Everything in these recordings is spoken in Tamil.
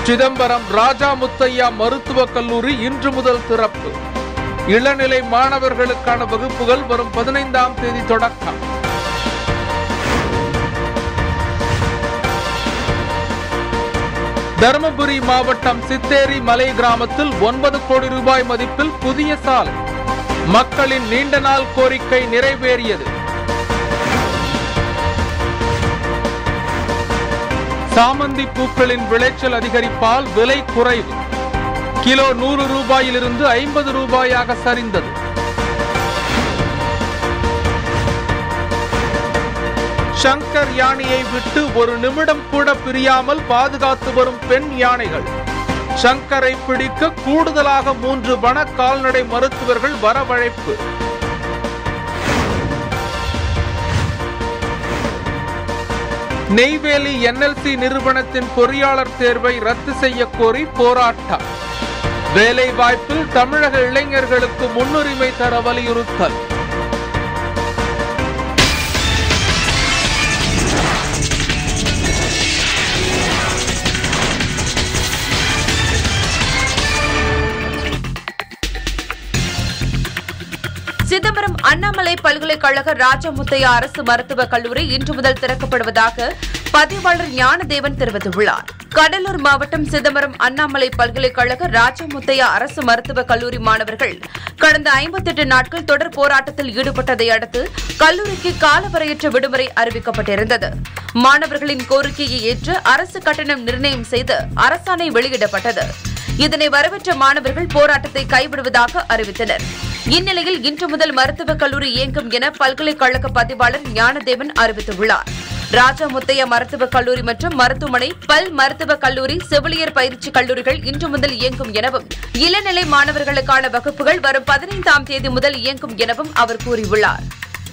சிதம்பரம் ராஜா முத்தையா மருத்துவக் கல்லூரி இன்று முதல் திறப்பு இளநிலை மாணவர்களுக்கான வகுப்புகள் வரும் பதினைந்தாம் தேதி தொடக்கம் தருமபுரி மாவட்டம் சித்தேரி மலை கிராமத்தில் ஒன்பது கோடி ரூபாய் மதிப்பில் புதிய சாலை மக்களின் நீண்ட நாள் கோரிக்கை நிறைவேறியது சாமந்தி பூக்களின் விளைச்சல் அதிகரிப்பால் விலை குறைவு கிலோ நூறு ரூபாயிலிருந்து ஐம்பது ரூபாயாக சரிந்தது சங்கர் யானையை விட்டு ஒரு நிமிடம் கூட பிரியாமல் பாதுகாத்து வரும் பெண் யானைகள் சங்கரை பிடிக்க கூடுதலாக மூன்று வன கால்நடை மருத்துவர்கள் வரவழைப்பு நெய்வேலி என்எல்சி நிறுவனத்தின் பொறியாளர் தேர்வை ரத்து செய்ய கோரி போராட்டம் வேலை வாய்ப்பில் தமிழக இளைஞர்களுக்கு முன்னுரிமை தர வலியுறுத்தல் சிதம்பரம் அண்ணாமலை பல்கலைக்கழக ராஜமுத்தையா அரசு மருத்துவக் கல்லூரி இன்று முதல் திறக்கப்படுவதாக பதிவாளர் ஞானதேவன் தெரிவித்துள்ளார் கடலூர் மாவட்டம் சிதம்பரம் அண்ணாமலை பல்கலைக்கழக ராஜமுத்தையா அரசு மருத்துவக் கல்லூரி மாணவர்கள் கடந்த ஐம்பத்தெட்டு நாட்கள் தொடர் போராட்டத்தில் ஈடுபட்டதை அடுத்து கல்லூரிக்கு காலவரையற்ற விடுமுறை அறிவிக்கப்பட்டிருந்தது மாணவர்களின் கோரிக்கையை ஏற்று அரசு கட்டணம் நிர்ணயம் செய்து அரசாணை வெளியிடப்பட்டது இதனை வரவேற்ற மாணவர்கள் போராட்டத்தை கைவிடுவதாக அறிவித்தனர் இந்நிலையில் இன்று முதல் மருத்துவக் கல்லூரி இயங்கும் என பல்கலைக்கழக பதிவாளர் ஞானதேவன் அறிவித்துள்ளார் ராஜா முத்தையா மருத்துவக் கல்லூரி மற்றும் மருத்துவமனை பல் மருத்துவக் கல்லூரி செவிலியர் பயிற்சி கல்லூரிகள் இன்று முதல் இயங்கும் எனவும் இளநிலை மாணவர்களுக்கான வகுப்புகள் வரும் பதினைந்தாம் தேதி முதல் இயங்கும் எனவும் அவர் கூறியுள்ளார்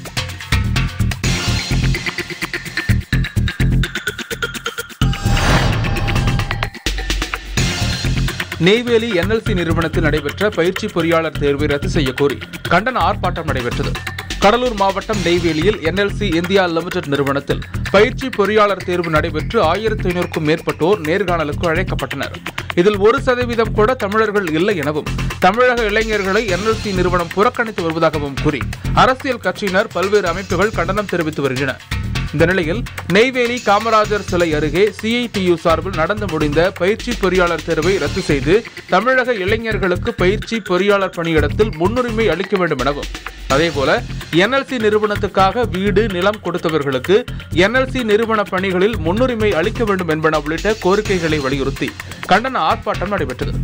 நெய்வேலி என்எல்சி நிறுவனத்தில் நடைபெற்ற பயிற்சி பொறியாளர் தேர்வை ரத்து செய்ய கோரி கண்டன ஆர்ப்பாட்டம் நடைபெற்றது கடலூர் மாவட்டம் நெய்வேலியில் என்எல்சி இந்தியா லிமிடெட் நிறுவனத்தில் பயிற்சி பொறியாளர் தேர்வு நடைபெற்று ஆயிரத்தி ஐநூறுக்கும் மேற்பட்டோர் நேர்காணலுக்கு அழைக்கப்பட்டனர் இதில் ஒரு சதவீதம் கூட தமிழர்கள் இல்லை எனவும் தமிழக இளைஞர்களை என்எல்சி நிறுவனம் புறக்கணித்து வருவதாகவும் கூறி அரசியல் கட்சியினர் பல்வேறு அமைப்புகள் கண்டனம் தெரிவித்து வருகின்றனர் இந்த நிலையில் நெய்வேலி காமராஜர் சிலை அருகே சிஐடியு சார்பில் நடந்து முடிந்த பயிற்சி பொறியாளர் தேர்வை ரத்து செய்து தமிழக இளைஞர்களுக்கு பயிற்சி பொறியாளர் பணியிடத்தில் முன்னுரிமை அளிக்க வேண்டும் எனவும் அதேபோல என்எல்சி நிறுவனத்துக்காக வீடு நிலம் கொடுத்தவர்களுக்கு என்எல்சி நிறுவன பணிகளில் முன்னுரிமை அளிக்க வேண்டும் என்பன உள்ளிட்ட கோரிக்கைகளை வலியுறுத்தி கண்டன ஆர்ப்பாட்டம் நடைபெற்றது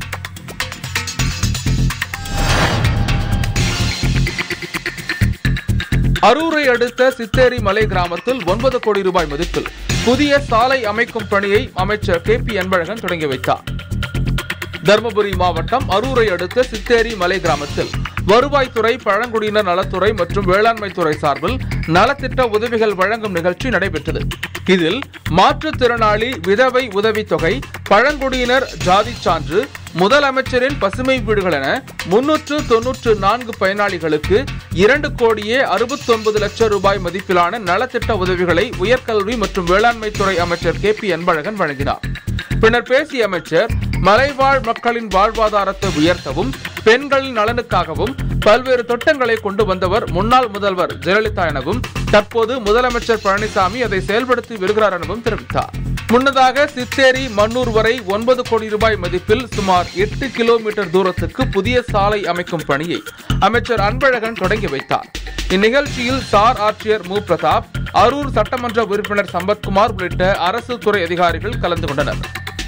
அரூரை அடுத்த சித்தேரி மலை கிராமத்தில் ஒன்பது கோடி ரூபாய் மதிப்பில் புதிய சாலை அமைக்கும் பணியை அமைச்சர் கே பி அன்பழகன் தொடங்கி வைத்தார் தருமபுரி மாவட்டம் அரூரை அடுத்த சித்தேரி மலை கிராமத்தில் வருவாய்த்துறை பழங்குடியினர் நலத்துறை மற்றும் வேளாண்மை துறை சார்பில் நலத்திட்ட உதவிகள் வழங்கும் நிகழ்ச்சி நடைபெற்றது இதில் மாற்றுத்திறனாளி விதவை உதவித்தொகை பழங்குடியினர் ஜாதி சான்று முதலமைச்சரின் பசுமை வீடுகள் என முன்னூற்று தொன்னூற்று நான்கு பயனாளிகளுக்கு இரண்டு கோடியே அறுபத்தொன்பது லட்சம் ரூபாய் மதிப்பிலான நலத்திட்ட உதவிகளை உயர்கல்வி மற்றும் வேளாண்மை துறை அமைச்சர் கே பி அன்பழகன் வழங்கினார் பின்னர் பேசிய அமைச்சர் மலைவாழ் மக்களின் வாழ்வாதாரத்தை உயர்த்தவும் பெண்களின் நலனுக்காகவும் பல்வேறு திட்டங்களை கொண்டு வந்தவர் முன்னாள் முதல்வர் ஜெயலலிதா எனவும் தற்போது முதலமைச்சர் பழனிசாமி அதை செயல்படுத்தி வருகிறார் எனவும் தெரிவித்தார் முன்னதாக சித்தேரி மன்னூர் வரை ஒன்பது கோடி ரூபாய் மதிப்பில் சுமார் எட்டு கிலோமீட்டர் தூரத்துக்கு புதிய சாலை அமைக்கும் பணியை அமைச்சர் அன்பழகன் தொடங்கி வைத்தார் இந்நிகழ்ச்சியில் சார் ஆட்சியர் மு பிரதாப் அரூர் சட்டமன்ற உறுப்பினர் சம்பத்குமார் உள்ளிட்ட அரசு துறை அதிகாரிகள் கலந்து கொண்டனர்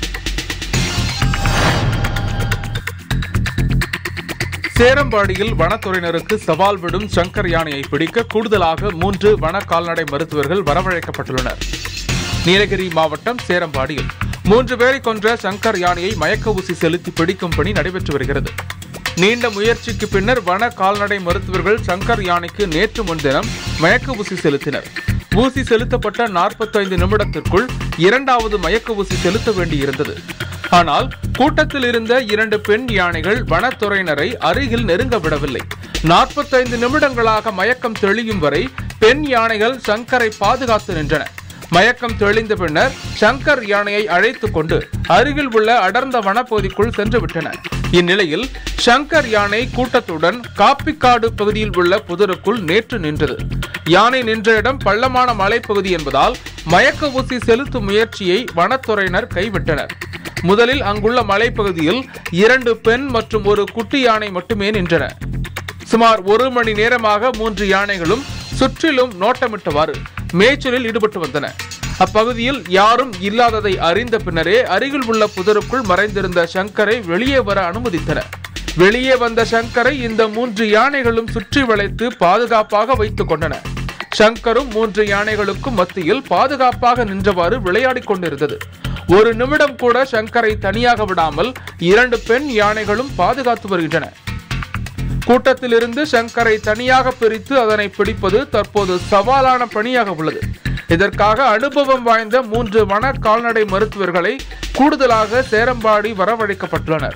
சேரம்பாடியில் வனத்துறையினருக்கு சவால் விடும் சங்கர் யானையை பிடிக்க கூடுதலாக மூன்று வன கால்நடை மருத்துவர்கள் வரவழைக்கப்பட்டுள்ளனர் நீலகிரி மாவட்டம் சேரம்பாடியில் மூன்று பேரை கொன்ற சங்கர் யானையை மயக்க ஊசி செலுத்தி பிடிக்கும் பணி நடைபெற்று வருகிறது நீண்ட முயற்சிக்கு பின்னர் வன கால்நடை மருத்துவர்கள் சங்கர் யானைக்கு நேற்று முன்தினம் மயக்க ஊசி செலுத்தினர் ஊசி செலுத்தப்பட்ட 45 நிமிடத்திற்குள் இரண்டாவது மயக்க ஊசி செலுத்த வேண்டியிருந்தது ஆனால் கூட்டத்தில் இருந்த இரண்டு பெண் யானைகள் வனத்துறையினரை அருகில் நெருங்க விடவில்லை 45 நிமிடங்களாக மயக்கம் தெளியும் வரை பெண் யானைகள் சங்கரை பாதுகாத்து நின்றன மயக்கம் தெளிந்த பின்னர் சங்கர் யானையை அழைத்துக் கொண்டு அருகில் உள்ள அடர்ந்த வனப்பகுதிக்குள் சென்று விட்டனர் இந்நிலையில் சங்கர் யானை கூட்டத்துடன் காப்பிக்காடு பகுதியில் உள்ள புதருக்குள் நேற்று நின்றது யானை நின்ற இடம் பள்ளமான மலைப்பகுதி என்பதால் மயக்க ஊசி செலுத்தும் முயற்சியை வனத்துறையினர் கைவிட்டனர் முதலில் அங்குள்ள மலைப்பகுதியில் இரண்டு பெண் மற்றும் ஒரு குட்டி யானை மட்டுமே நின்றன சுமார் ஒரு மணி நேரமாக மூன்று யானைகளும் சுற்றிலும் நோட்டமிட்டவாறு மேய்ச்சலில் ஈடுபட்டு வந்தன அப்பகுதியில் யாரும் இல்லாததை அறிந்த பின்னரே அருகில் உள்ள புதருக்குள் மறைந்திருந்த சங்கரை வெளியே வர அனுமதித்தன வெளியே வந்த சங்கரை இந்த மூன்று யானைகளும் சுற்றி வளைத்து பாதுகாப்பாக வைத்துக் கொண்டன சங்கரும் மூன்று யானைகளுக்கும் மத்தியில் பாதுகாப்பாக நின்றவாறு விளையாடிக் கொண்டிருந்தது ஒரு நிமிடம் கூட சங்கரை தனியாக விடாமல் இரண்டு பெண் யானைகளும் பாதுகாத்து வருகின்றன கூட்டத்திலிருந்து சங்கரை தனியாக பிரித்து அதனை பிடிப்பது தற்போது சவாலான பணியாக உள்ளது இதற்காக அனுபவம் வாய்ந்த மூன்று வன கால்நடை மருத்துவர்களை கூடுதலாக சேரம்பாடி வரவழைக்கப்பட்டுள்ளனர்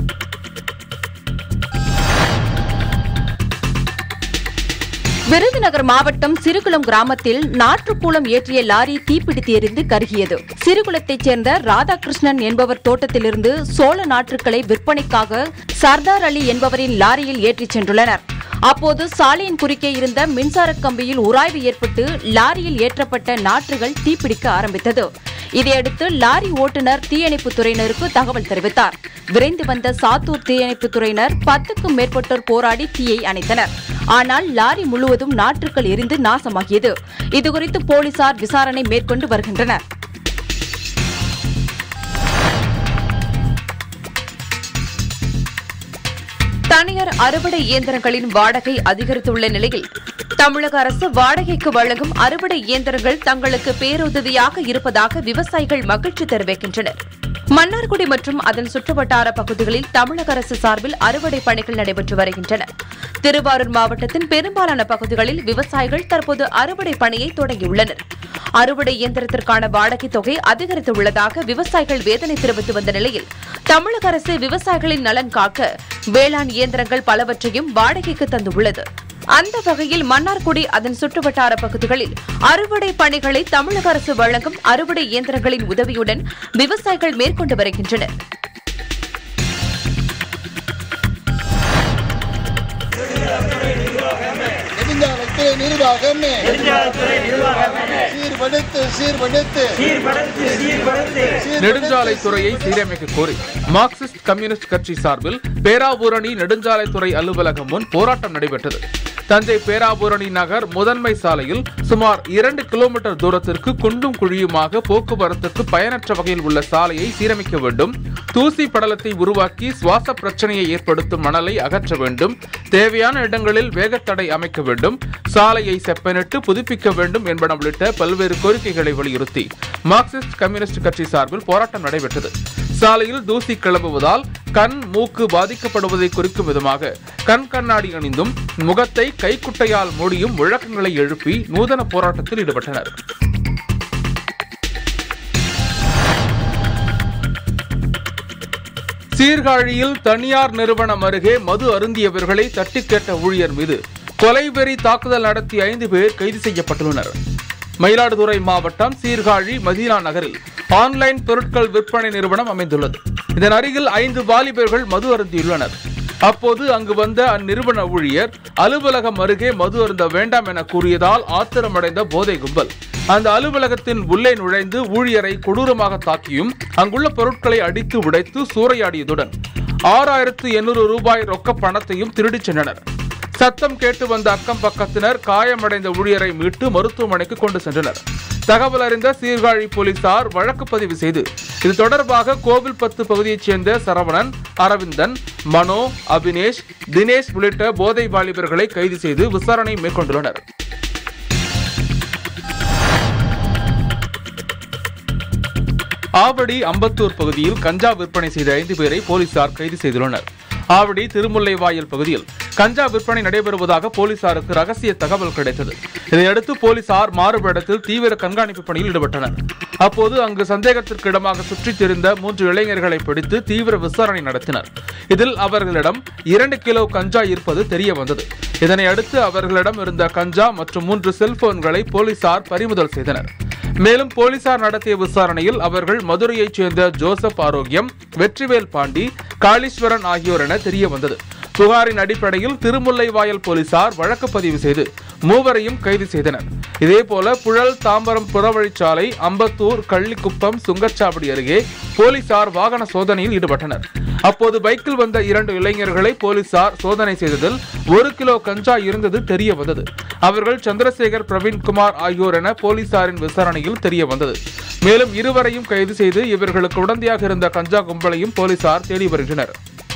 விருதுநகர் மாவட்டம் சிறுகுளம் கிராமத்தில் நாற்றுக்கூளம் ஏற்றிய லாரி தீப்பிடித்து எரிந்து கருகியது சிறுகுளத்தைச் சேர்ந்த ராதாகிருஷ்ணன் என்பவர் தோட்டத்திலிருந்து சோள நாற்றுக்களை விற்பனைக்காக சர்தார் அலி என்பவரின் லாரியில் ஏற்றிச் சென்றுள்ளனர் அப்போது சாலையின் குறுக்கே இருந்த மின்சார கம்பியில் உராய்வு ஏற்பட்டு லாரியில் ஏற்றப்பட்ட நாற்றுகள் தீப்பிடிக்க ஆரம்பித்தது இதையடுத்து லாரி ஓட்டுநர் தீயணைப்புத் துறையினருக்கு தகவல் தெரிவித்தார் விரைந்து வந்த சாத்தூர் தீயணைப்புத் துறையினர் பத்துக்கும் மேற்பட்டோர் போராடி தீயை அணைத்தனர் ஆனால் லாரி முழுவதும் நாற்றுக்கள் எரிந்து நாசமாகியது இதுகுறித்து போலீசார் விசாரணை மேற்கொண்டு வருகின்றனர் தனியார் அறுவடை இயந்திரங்களின் வாடகை அதிகரித்துள்ள நிலையில் தமிழக அரசு வாடகைக்கு வழங்கும் அறுவடை இயந்திரங்கள் தங்களுக்கு பேருதவியாக இருப்பதாக விவசாயிகள் மகிழ்ச்சி தெரிவிக்கின்றனர் மன்னார்குடி மற்றும் அதன் சுற்றுவட்டார பகுதிகளில் தமிழக அரசு சார்பில் அறுவடை பணிகள் நடைபெற்று வருகின்றன திருவாரூர் மாவட்டத்தின் பெரும்பாலான பகுதிகளில் விவசாயிகள் தற்போது அறுவடை பணியை தொடங்கியுள்ளனர் அறுவடை இயந்திரத்திற்கான வாடகை தொகை அதிகரித்துள்ளதாக விவசாயிகள் வேதனை தெரிவித்து வந்த நிலையில் தமிழக அரசு விவசாயிகளின் நலன் காக்க வேளாண் இயந்திரங்கள் பலவற்றையும் வாடகைக்கு தந்துள்ளது அந்த வகையில் மன்னார்குடி அதன் சுற்றுவட்டார பகுதிகளில் அறுவடை பணிகளை தமிழக அரசு வழங்கும் அறுவடை இயந்திரங்களின் உதவியுடன் விவசாயிகள் மேற்கொண்டு வருகின்றனர் நெடுஞ்சாலைத்துறை நிர்வாகமே சீர்படுத்து சீர்படுத்து நெடுஞ்சாலைத்துறையை சீரமைக்க கோரி மார்க்சிஸ்ட் கம்யூனிஸ்ட் கட்சி சார்பில் பேராவூரணி நெடுஞ்சாலைத்துறை அலுவலகம் முன் போராட்டம் நடைபெற்றது தஞ்சை பேராவூரணி நகர் முதன்மை சாலையில் சுமார் இரண்டு கிலோமீட்டர் தூரத்திற்கு குண்டும் குழியுமாக போக்குவரத்துக்கு பயனற்ற வகையில் உள்ள சாலையை சீரமைக்க வேண்டும் தூசி படலத்தை உருவாக்கி சுவாச பிரச்சனையை ஏற்படுத்தும் மணலை அகற்ற வேண்டும் தேவையான இடங்களில் வேகத்தடை அமைக்க வேண்டும் சாலையை செப்பனிட்டு புதுப்பிக்க வேண்டும் என்பன உள்ளிட்ட பல்வேறு கோரிக்கைகளை வலியுறுத்தி மார்க்சிஸ்ட் கம்யூனிஸ்ட் கட்சி சார்பில் போராட்டம் நடைபெற்றது சாலையில் தூசி கிளம்புவதால் கண் மூக்கு பாதிக்கப்படுவதை குறிக்கும் விதமாக கண் கண்ணாடி அணிந்தும் முகத்தை கைக்குட்டையால் மூடியும் முழக்கங்களை எழுப்பி நூதன போராட்டத்தில் ஈடுபட்டனர் சீர்காழியில் தனியார் நிறுவனம் அருகே மது அருந்தியவர்களை தட்டி கேட்ட ஊழியர் மீது கொலைவெறி தாக்குதல் நடத்தி ஐந்து பேர் கைது செய்யப்பட்டுள்ளனர் மயிலாடுதுறை மாவட்டம் சீர்காழி மதீனா நகரில் ஆன்லைன் பொருட்கள் விற்பனை நிறுவனம் அமைந்துள்ளது இதன் அருகில் ஐந்து வாலிபர்கள் மது அருந்தியுள்ளனர் அப்போது அங்கு வந்த அந்நிறுவன ஊழியர் அலுவலகம் அருகே மது அருந்த வேண்டாம் என கூறியதால் ஆத்திரமடைந்த போதை கும்பல் அந்த அலுவலகத்தின் உள்ளே நுழைந்து ஊழியரை கொடூரமாக தாக்கியும் அங்குள்ள பொருட்களை அடித்து உடைத்து சூறையாடியதுடன் ஆறாயிரத்து எண்ணூறு ரூபாய் ரொக்க பணத்தையும் திருடிச் சென்றனர் சத்தம் கேட்டு வந்த அக்கம் பக்கத்தினர் காயமடைந்த ஊழியரை மீட்டு மருத்துவமனைக்கு கொண்டு சென்றனர் தகவல் அறிந்த சீர்காழி போலீசார் வழக்கு பதிவு செய்து இது தொடர்பாக கோவில்பத்து பகுதியைச் சேர்ந்த சரவணன் அரவிந்தன் மனோ அபினேஷ் தினேஷ் உள்ளிட்ட போதை வாலிபர்களை கைது செய்து விசாரணை மேற்கொண்டுள்ளனர் ஆவடி அம்பத்தூர் பகுதியில் கஞ்சா விற்பனை செய்த ஐந்து பேரை போலீசார் கைது செய்துள்ளனர் ஆவடி திருமுல்லைவாயல் பகுதியில் கஞ்சா விற்பனை நடைபெறுவதாக போலீசாருக்கு ரகசிய தகவல் கிடைத்தது இதையடுத்து போலீசார் மாறுபடத்தில் தீவிர கண்காணிப்பு பணியில் ஈடுபட்டனர் அப்போது அங்கு சந்தேகத்திற்கு இடமாக சுற்றித் திரிந்த மூன்று இளைஞர்களை பிடித்து தீவிர விசாரணை நடத்தினர் இதில் அவர்களிடம் இரண்டு கிலோ கஞ்சா இருப்பது தெரிய வந்தது இதனை அடுத்து அவர்களிடம் இருந்த கஞ்சா மற்றும் மூன்று செல்போன்களை போலீசார் பறிமுதல் செய்தனர் மேலும் போலீசார் நடத்திய விசாரணையில் அவர்கள் மதுரையைச் சேர்ந்த ஜோசப் ஆரோக்கியம் வெற்றிவேல் பாண்டி காளீஸ்வரன் ஆகியோர் என தெரிய வந்தது புகாரின் அடிப்படையில் திருமுல்லைவாயல் போலீசார் வழக்கு பதிவு செய்து மூவரையும் கைது செய்தனர் இதேபோல புழல் தாம்பரம் புறவழிச்சாலை அம்பத்தூர் கள்ளிக்குப்பம் சுங்கச்சாவடி அருகே போலீசார் வாகன சோதனையில் ஈடுபட்டனர் அப்போது பைக்கில் வந்த இரண்டு இளைஞர்களை போலீசார் சோதனை செய்ததில் ஒரு கிலோ கஞ்சா இருந்தது தெரிய வந்தது அவர்கள் சந்திரசேகர் பிரவீன்குமார் ஆகியோர் என போலீசாரின் விசாரணையில் தெரிய வந்தது மேலும் இருவரையும் கைது செய்து இவர்களுக்கு உடந்தையாக இருந்த கஞ்சா கும்பலையும் போலீசார் தேடி வருகின்றனர்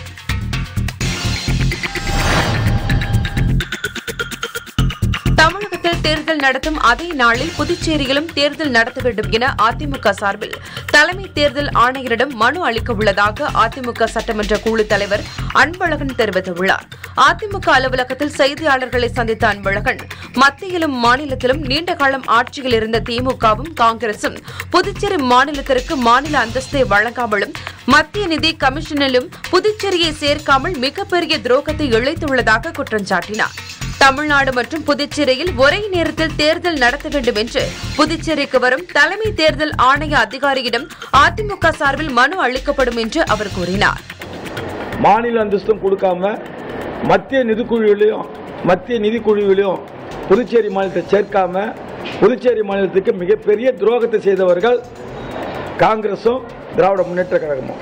தமிழகத்தில் தேர்தல் நடத்தும் அதே நாளில் புதுச்சேரியிலும் தேர்தல் நடத்த வேண்டும் என அதிமுக சார்பில் தலைமை தேர்தல் ஆணையரிடம் மனு அளிக்க உள்ளதாக அதிமுக சட்டமன்ற குழு தலைவர் அன்பழகன் தெரிவித்துள்ளார் அதிமுக அலுவலகத்தில் செய்தியாளர்களை சந்தித்த அன்பழகன் மத்தியிலும் மாநிலத்திலும் நீண்ட காலம் ஆட்சியில் இருந்த திமுகவும் காங்கிரசும் புதுச்சேரி மாநிலத்திற்கு மாநில அந்தஸ்தை வழங்காமலும் மத்திய நிதி கமிஷனிலும் புதுச்சேரியை சேர்க்காமல் மிகப்பெரிய துரோகத்தை இழைத்துள்ளதாக குற்றம் சாட்டினார் தமிழ்நாடு மற்றும் புதுச்சேரியில் ஒரே நேரத்தில் தேர்தல் நடத்த வேண்டும் என்று புதுச்சேரிக்கு வரும் தலைமை தேர்தல் ஆணைய அதிகாரியிடம் அதிமுக சார்பில் மனு அளிக்கப்படும் என்று அவர் கூறினார் மாநில அந்தஸ்தும் கொடுக்காம மத்திய நிதிக்குழுவிலையும் மத்திய நிதிக்குழுவிலையும் புதுச்சேரி மாநிலத்தை சேர்க்காம புதுச்சேரி மாநிலத்துக்கு மிகப்பெரிய துரோகத்தை செய்தவர்கள் காங்கிரசும் திராவிட முன்னேற்ற கழகமும்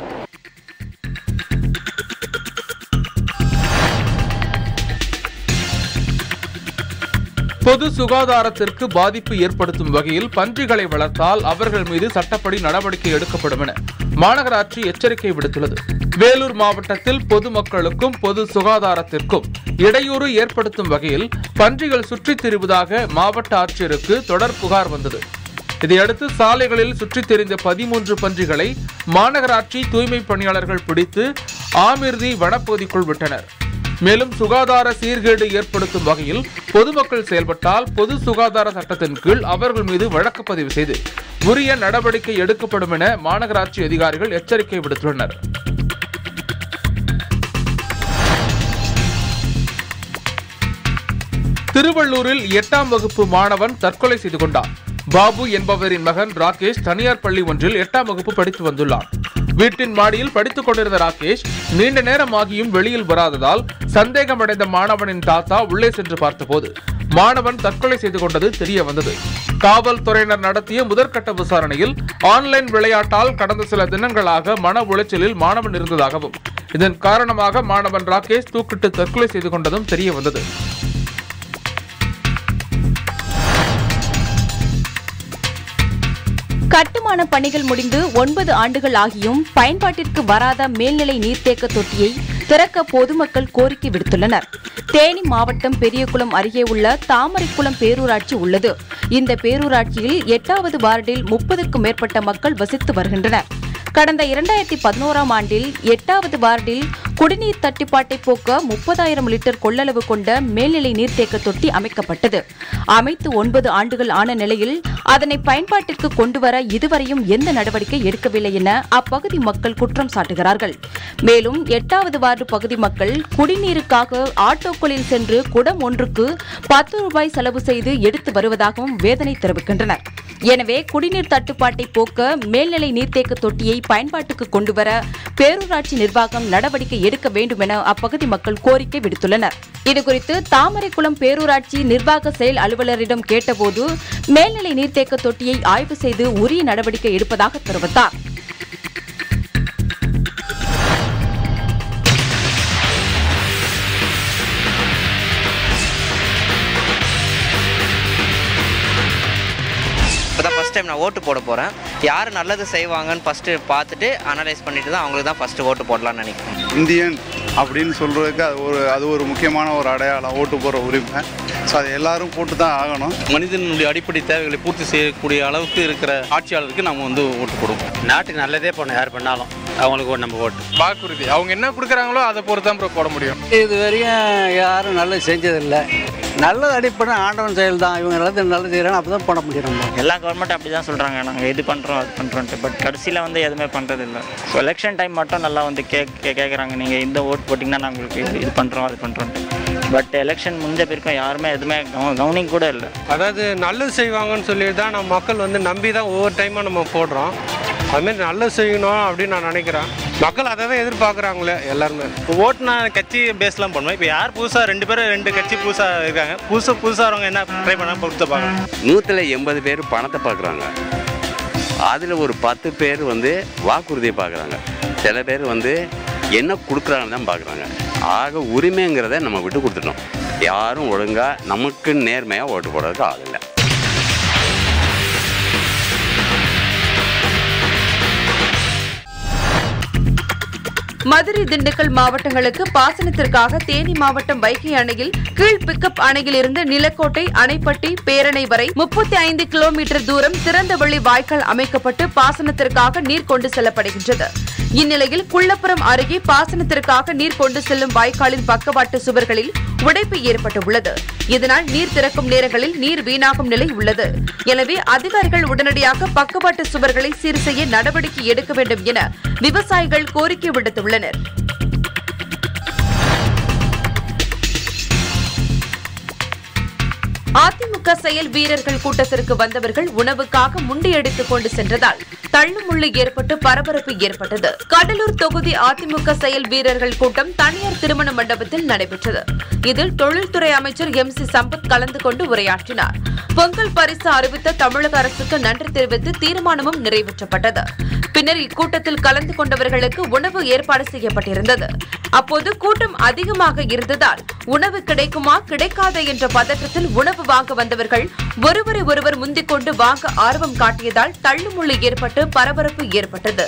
பொது சுகாதாரத்திற்கு பாதிப்பு ஏற்படுத்தும் வகையில் பன்றிகளை வளர்த்தால் அவர்கள் மீது சட்டப்படி நடவடிக்கை எடுக்கப்படும் என மாநகராட்சி எச்சரிக்கை விடுத்துள்ளது வேலூர் மாவட்டத்தில் பொதுமக்களுக்கும் பொது சுகாதாரத்திற்கும் இடையூறு ஏற்படுத்தும் வகையில் பன்றிகள் சுற்றித் திரிவதாக மாவட்ட ஆட்சியருக்கு தொடர் புகார் வந்தது இதையடுத்து சாலைகளில் சுற்றித் திரிந்த பதிமூன்று பன்றிகளை மாநகராட்சி தூய்மை பணியாளர்கள் பிடித்து ஆமிர்தி வனப்பகுதிக்குள் விட்டனர் மேலும் சுகாதார சீர்கேடு ஏற்படுத்தும் வகையில் பொதுமக்கள் செயல்பட்டால் பொது சுகாதார சட்டத்தின் கீழ் அவர்கள் மீது வழக்கு பதிவு செய்து உரிய நடவடிக்கை எடுக்கப்படும் என மாநகராட்சி அதிகாரிகள் எச்சரிக்கை விடுத்துள்ளனர் திருவள்ளூரில் எட்டாம் வகுப்பு மாணவன் தற்கொலை செய்து கொண்டார் பாபு என்பவரின் மகன் ராகேஷ் தனியார் பள்ளி ஒன்றில் எட்டாம் வகுப்பு படித்து வந்துள்ளார் வீட்டின் மாடியில் படித்துக் கொண்டிருந்த ராகேஷ் நீண்ட நேரம் ஆகியும் வெளியில் வராததால் சந்தேகமடைந்த மாணவனின் தாத்தா உள்ளே சென்று பார்த்தபோது மாணவன் தற்கொலை செய்து கொண்டது தெரிய வந்தது காவல்துறையினர் நடத்திய முதற்கட்ட விசாரணையில் ஆன்லைன் விளையாட்டால் கடந்த சில தினங்களாக மன உளைச்சலில் மாணவன் இருந்ததாகவும் இதன் காரணமாக மாணவன் ராகேஷ் தூக்கிட்டு தற்கொலை செய்து கொண்டதும் தெரிய வந்தது கட்டுமான பணிகள் முடிந்து ஒன்பது ஆண்டுகள் ஆகியும் பயன்பாட்டிற்கு வராத மேல்நிலை நீர்த்தேக்க தொட்டியை திறக்க பொதுமக்கள் கோரிக்கை விடுத்துள்ளனர் தேனி மாவட்டம் பெரியகுளம் அருகே உள்ள தாமரைக்குளம் பேரூராட்சி உள்ளது இந்த பேரூராட்சியில் எட்டாவது வார்டில் முப்பதுக்கும் மேற்பட்ட மக்கள் வசித்து வருகின்றனர் கடந்த இரண்டாயிரத்தி பதினோராம் ஆண்டில் எட்டாவது வார்டில் குடிநீர் தட்டுப்பாட்டை போக்க முப்பதாயிரம் லிட்டர் கொள்ளளவு கொண்ட மேல்நிலை நீர்த்தேக்க தொட்டி அமைக்கப்பட்டது அமைத்து ஒன்பது ஆண்டுகள் ஆன நிலையில் அதனை பயன்பாட்டிற்கு கொண்டுவர இதுவரையும் எந்த நடவடிக்கை எடுக்கவில்லை என அப்பகுதி மக்கள் குற்றம் சாட்டுகிறார்கள் மேலும் எட்டாவது வார்டு பகுதி மக்கள் குடிநீருக்காக ஆட்டோக்களில் சென்று குடம் ஒன்றுக்கு பத்து ரூபாய் செலவு செய்து எடுத்து வருவதாகவும் வேதனை தெரிவிக்கின்றனர் எனவே குடிநீர் தட்டுப்பாட்டை போக்க மேல்நிலை நீர்த்தேக்க தொட்டியை பயன்பாட்டுக்கு கொண்டுவர பேரூராட்சி நிர்வாகம் நடவடிக்கை எடுக்க வேண்டும் என அப்பகுதி மக்கள் கோரிக்கை விடுத்துள்ளனர் இதுகுறித்து தாமரைக்குளம் பேரூராட்சி நிர்வாக செயல் அலுவலரிடம் கேட்டபோது மேல்நிலை நீர்த்தேக்க தொட்டியை ஆய்வு செய்து உரிய நடவடிக்கை எடுப்பதாக தெரிவித்தார் இப்போ தான் ஃபஸ்ட் டைம் நான் ஓட்டு போட போகிறேன் யார் நல்லது செய்வாங்கன்னு ஃபஸ்ட்டு பார்த்துட்டு அனலைஸ் பண்ணிட்டு தான் அவங்களுக்கு தான் ஃபஸ்ட்டு ஓட்டு போடலாம்னு நினைக்கிறேன் இந்தியன் அப்படின்னு சொல்கிறதுக்கு அது ஒரு அது ஒரு முக்கியமான ஒரு அடையாளம் ஓட்டு போடுற உரிமை ஸோ அது எல்லாரும் போட்டு தான் ஆகணும் மனிதனுடைய அடிப்படை தேவைகளை பூர்த்தி செய்யக்கூடிய அளவுக்கு இருக்கிற ஆட்சியாளருக்கு நம்ம வந்து ஓட்டு போடுவோம் நாட்டுக்கு நல்லதே பண்ணணும் யார் பண்ணாலும் அவங்களுக்கு ஒரு நம்ம ஓட்டு வாக்குறுதி அவங்க என்ன கொடுக்குறாங்களோ அதை பொறுத்து தான் bro போட முடியும் இது வரையும் யாரும் நல்லது செஞ்சதில்லை நல்லது அடிப்படை ஆண்டவன் செயல் தான் இவங்க நல்லது நல்லது செய்கிறாங்க அப்போ தான் பண்ண முடியும் நம்ம எல்லா கவர்மெண்ட் அப்படி தான் சொல்கிறாங்க நாங்கள் இது பண்ணுறோம் அது பண்ணுறோன்ட்டு பட் கடைசியில் வந்து எதுவுமே பண்ணுறது இல்லை ஸோ எலெக்ஷன் டைம் மட்டும் நல்லா வந்து கே கேட்குறாங்க நீங்கள் இந்த ஓட் போட்டிங்கன்னா நாங்கள் உங்களுக்கு இது இது பண்ணுறோம் அது பண்ணுறோன்ட்டு பட் எலெக்ஷன் முடிஞ்ச பிறக்கும் யாருமே எதுவுமே கவ- கவனிக்க கூட இல்லை அதாவது நல்லது செய்வாங்கன்னு சொல்லிட்டு தான் நம்ம மக்கள் வந்து நம்பி தான் ஒவ்வொரு டைமாக நம்ம போடுறோம் அதுமாரி நல்லது செய்யணும் அப்படின்னு நான் நினைக்கிறேன் மக்கள் அதை தான் எதிர்பார்க்குறாங்களே எல்லாருமே இப்போ ஓட்டு நான் கட்சி பேஸ்லாம் பண்ணுவேன் இப்போ யார் புதுசாக ரெண்டு பேரும் ரெண்டு கட்சி புதுசாக இருக்காங்க புதுசு புதுசாக வரவங்க என்ன ட்ரை பண்ண பொறுத்து பார்க்கணும் நூற்றில் எண்பது பேர் பணத்தை பார்க்குறாங்க அதில் ஒரு பத்து பேர் வந்து வாக்குறுதியை பார்க்குறாங்க சில பேர் வந்து என்ன கொடுக்குறாங்கன்னு தான் பார்க்குறாங்க ஆக உரிமைங்கிறத நம்ம விட்டு கொடுத்துட்டோம் யாரும் ஒழுங்காக நமக்கு நேர்மையாக ஓட்டு போடுறதுக்கு ஆள் இல்லை மதுரை திண்டுக்கல் மாவட்டங்களுக்கு பாசனத்திற்காக தேனி மாவட்டம் வைகை அணையில் கீழ் பிக்கப் அணையில் இருந்து நிலக்கோட்டை அணைப்பட்டி பேரணை வரை முப்பத்தி ஐந்து கிலோமீட்டர் தூரம் திறந்தவெளி வாய்க்கால் அமைக்கப்பட்டு பாசனத்திற்காக நீர் கொண்டு செல்லப்படுகின்றது இந்நிலையில் குள்ளப்புறம் அருகே பாசனத்திற்காக நீர் கொண்டு செல்லும் வாய்க்காலின் பக்கவாட்டு சுவர்களில் உடைப்பு ஏற்பட்டுள்ளது இதனால் நீர் திறக்கும் நேரங்களில் நீர் வீணாகும் நிலை உள்ளது எனவே அதிகாரிகள் உடனடியாக பக்கவாட்டு சுவர்களை சீர் செய்ய நடவடிக்கை எடுக்க வேண்டும் என விவசாயிகள் கோரிக்கை விடுத்துள்ளனர் அதிமுக செயல் வீரர்கள் கூட்டத்திற்கு வந்தவர்கள் உணவுக்காக முண்டியடித்துக் கொண்டு சென்றதால் தள்ளுமுள்ளு ஏற்பட்டு பரபரப்பு ஏற்பட்டது கடலூர் தொகுதி அதிமுக செயல் வீரர்கள் கூட்டம் தனியார் திருமண மண்டபத்தில் நடைபெற்றது இதில் தொழில்துறை அமைச்சர் எம் சி சம்பத் கலந்து கொண்டு உரையாற்றினார் பொங்கல் பரிசு அறிவித்த தமிழக அரசுக்கு நன்றி தெரிவித்து தீர்மானமும் நிறைவேற்றப்பட்டது பின்னர் இக்கூட்டத்தில் கலந்து கொண்டவர்களுக்கு உணவு ஏற்பாடு செய்யப்பட்டிருந்தது அப்போது கூட்டம் அதிகமாக இருந்ததால் உணவு கிடைக்குமா கிடைக்காதா என்ற பதற்றத்தில் உணவு வாங்க வந்தவர்கள் ஒருவரை ஒருவர் முந்திக் கொண்டு வாங்க ஆர்வம் காட்டியதால் தள்ளுமுள்ளு ஏற்பட்டு பரபரப்பு ஏற்பட்டது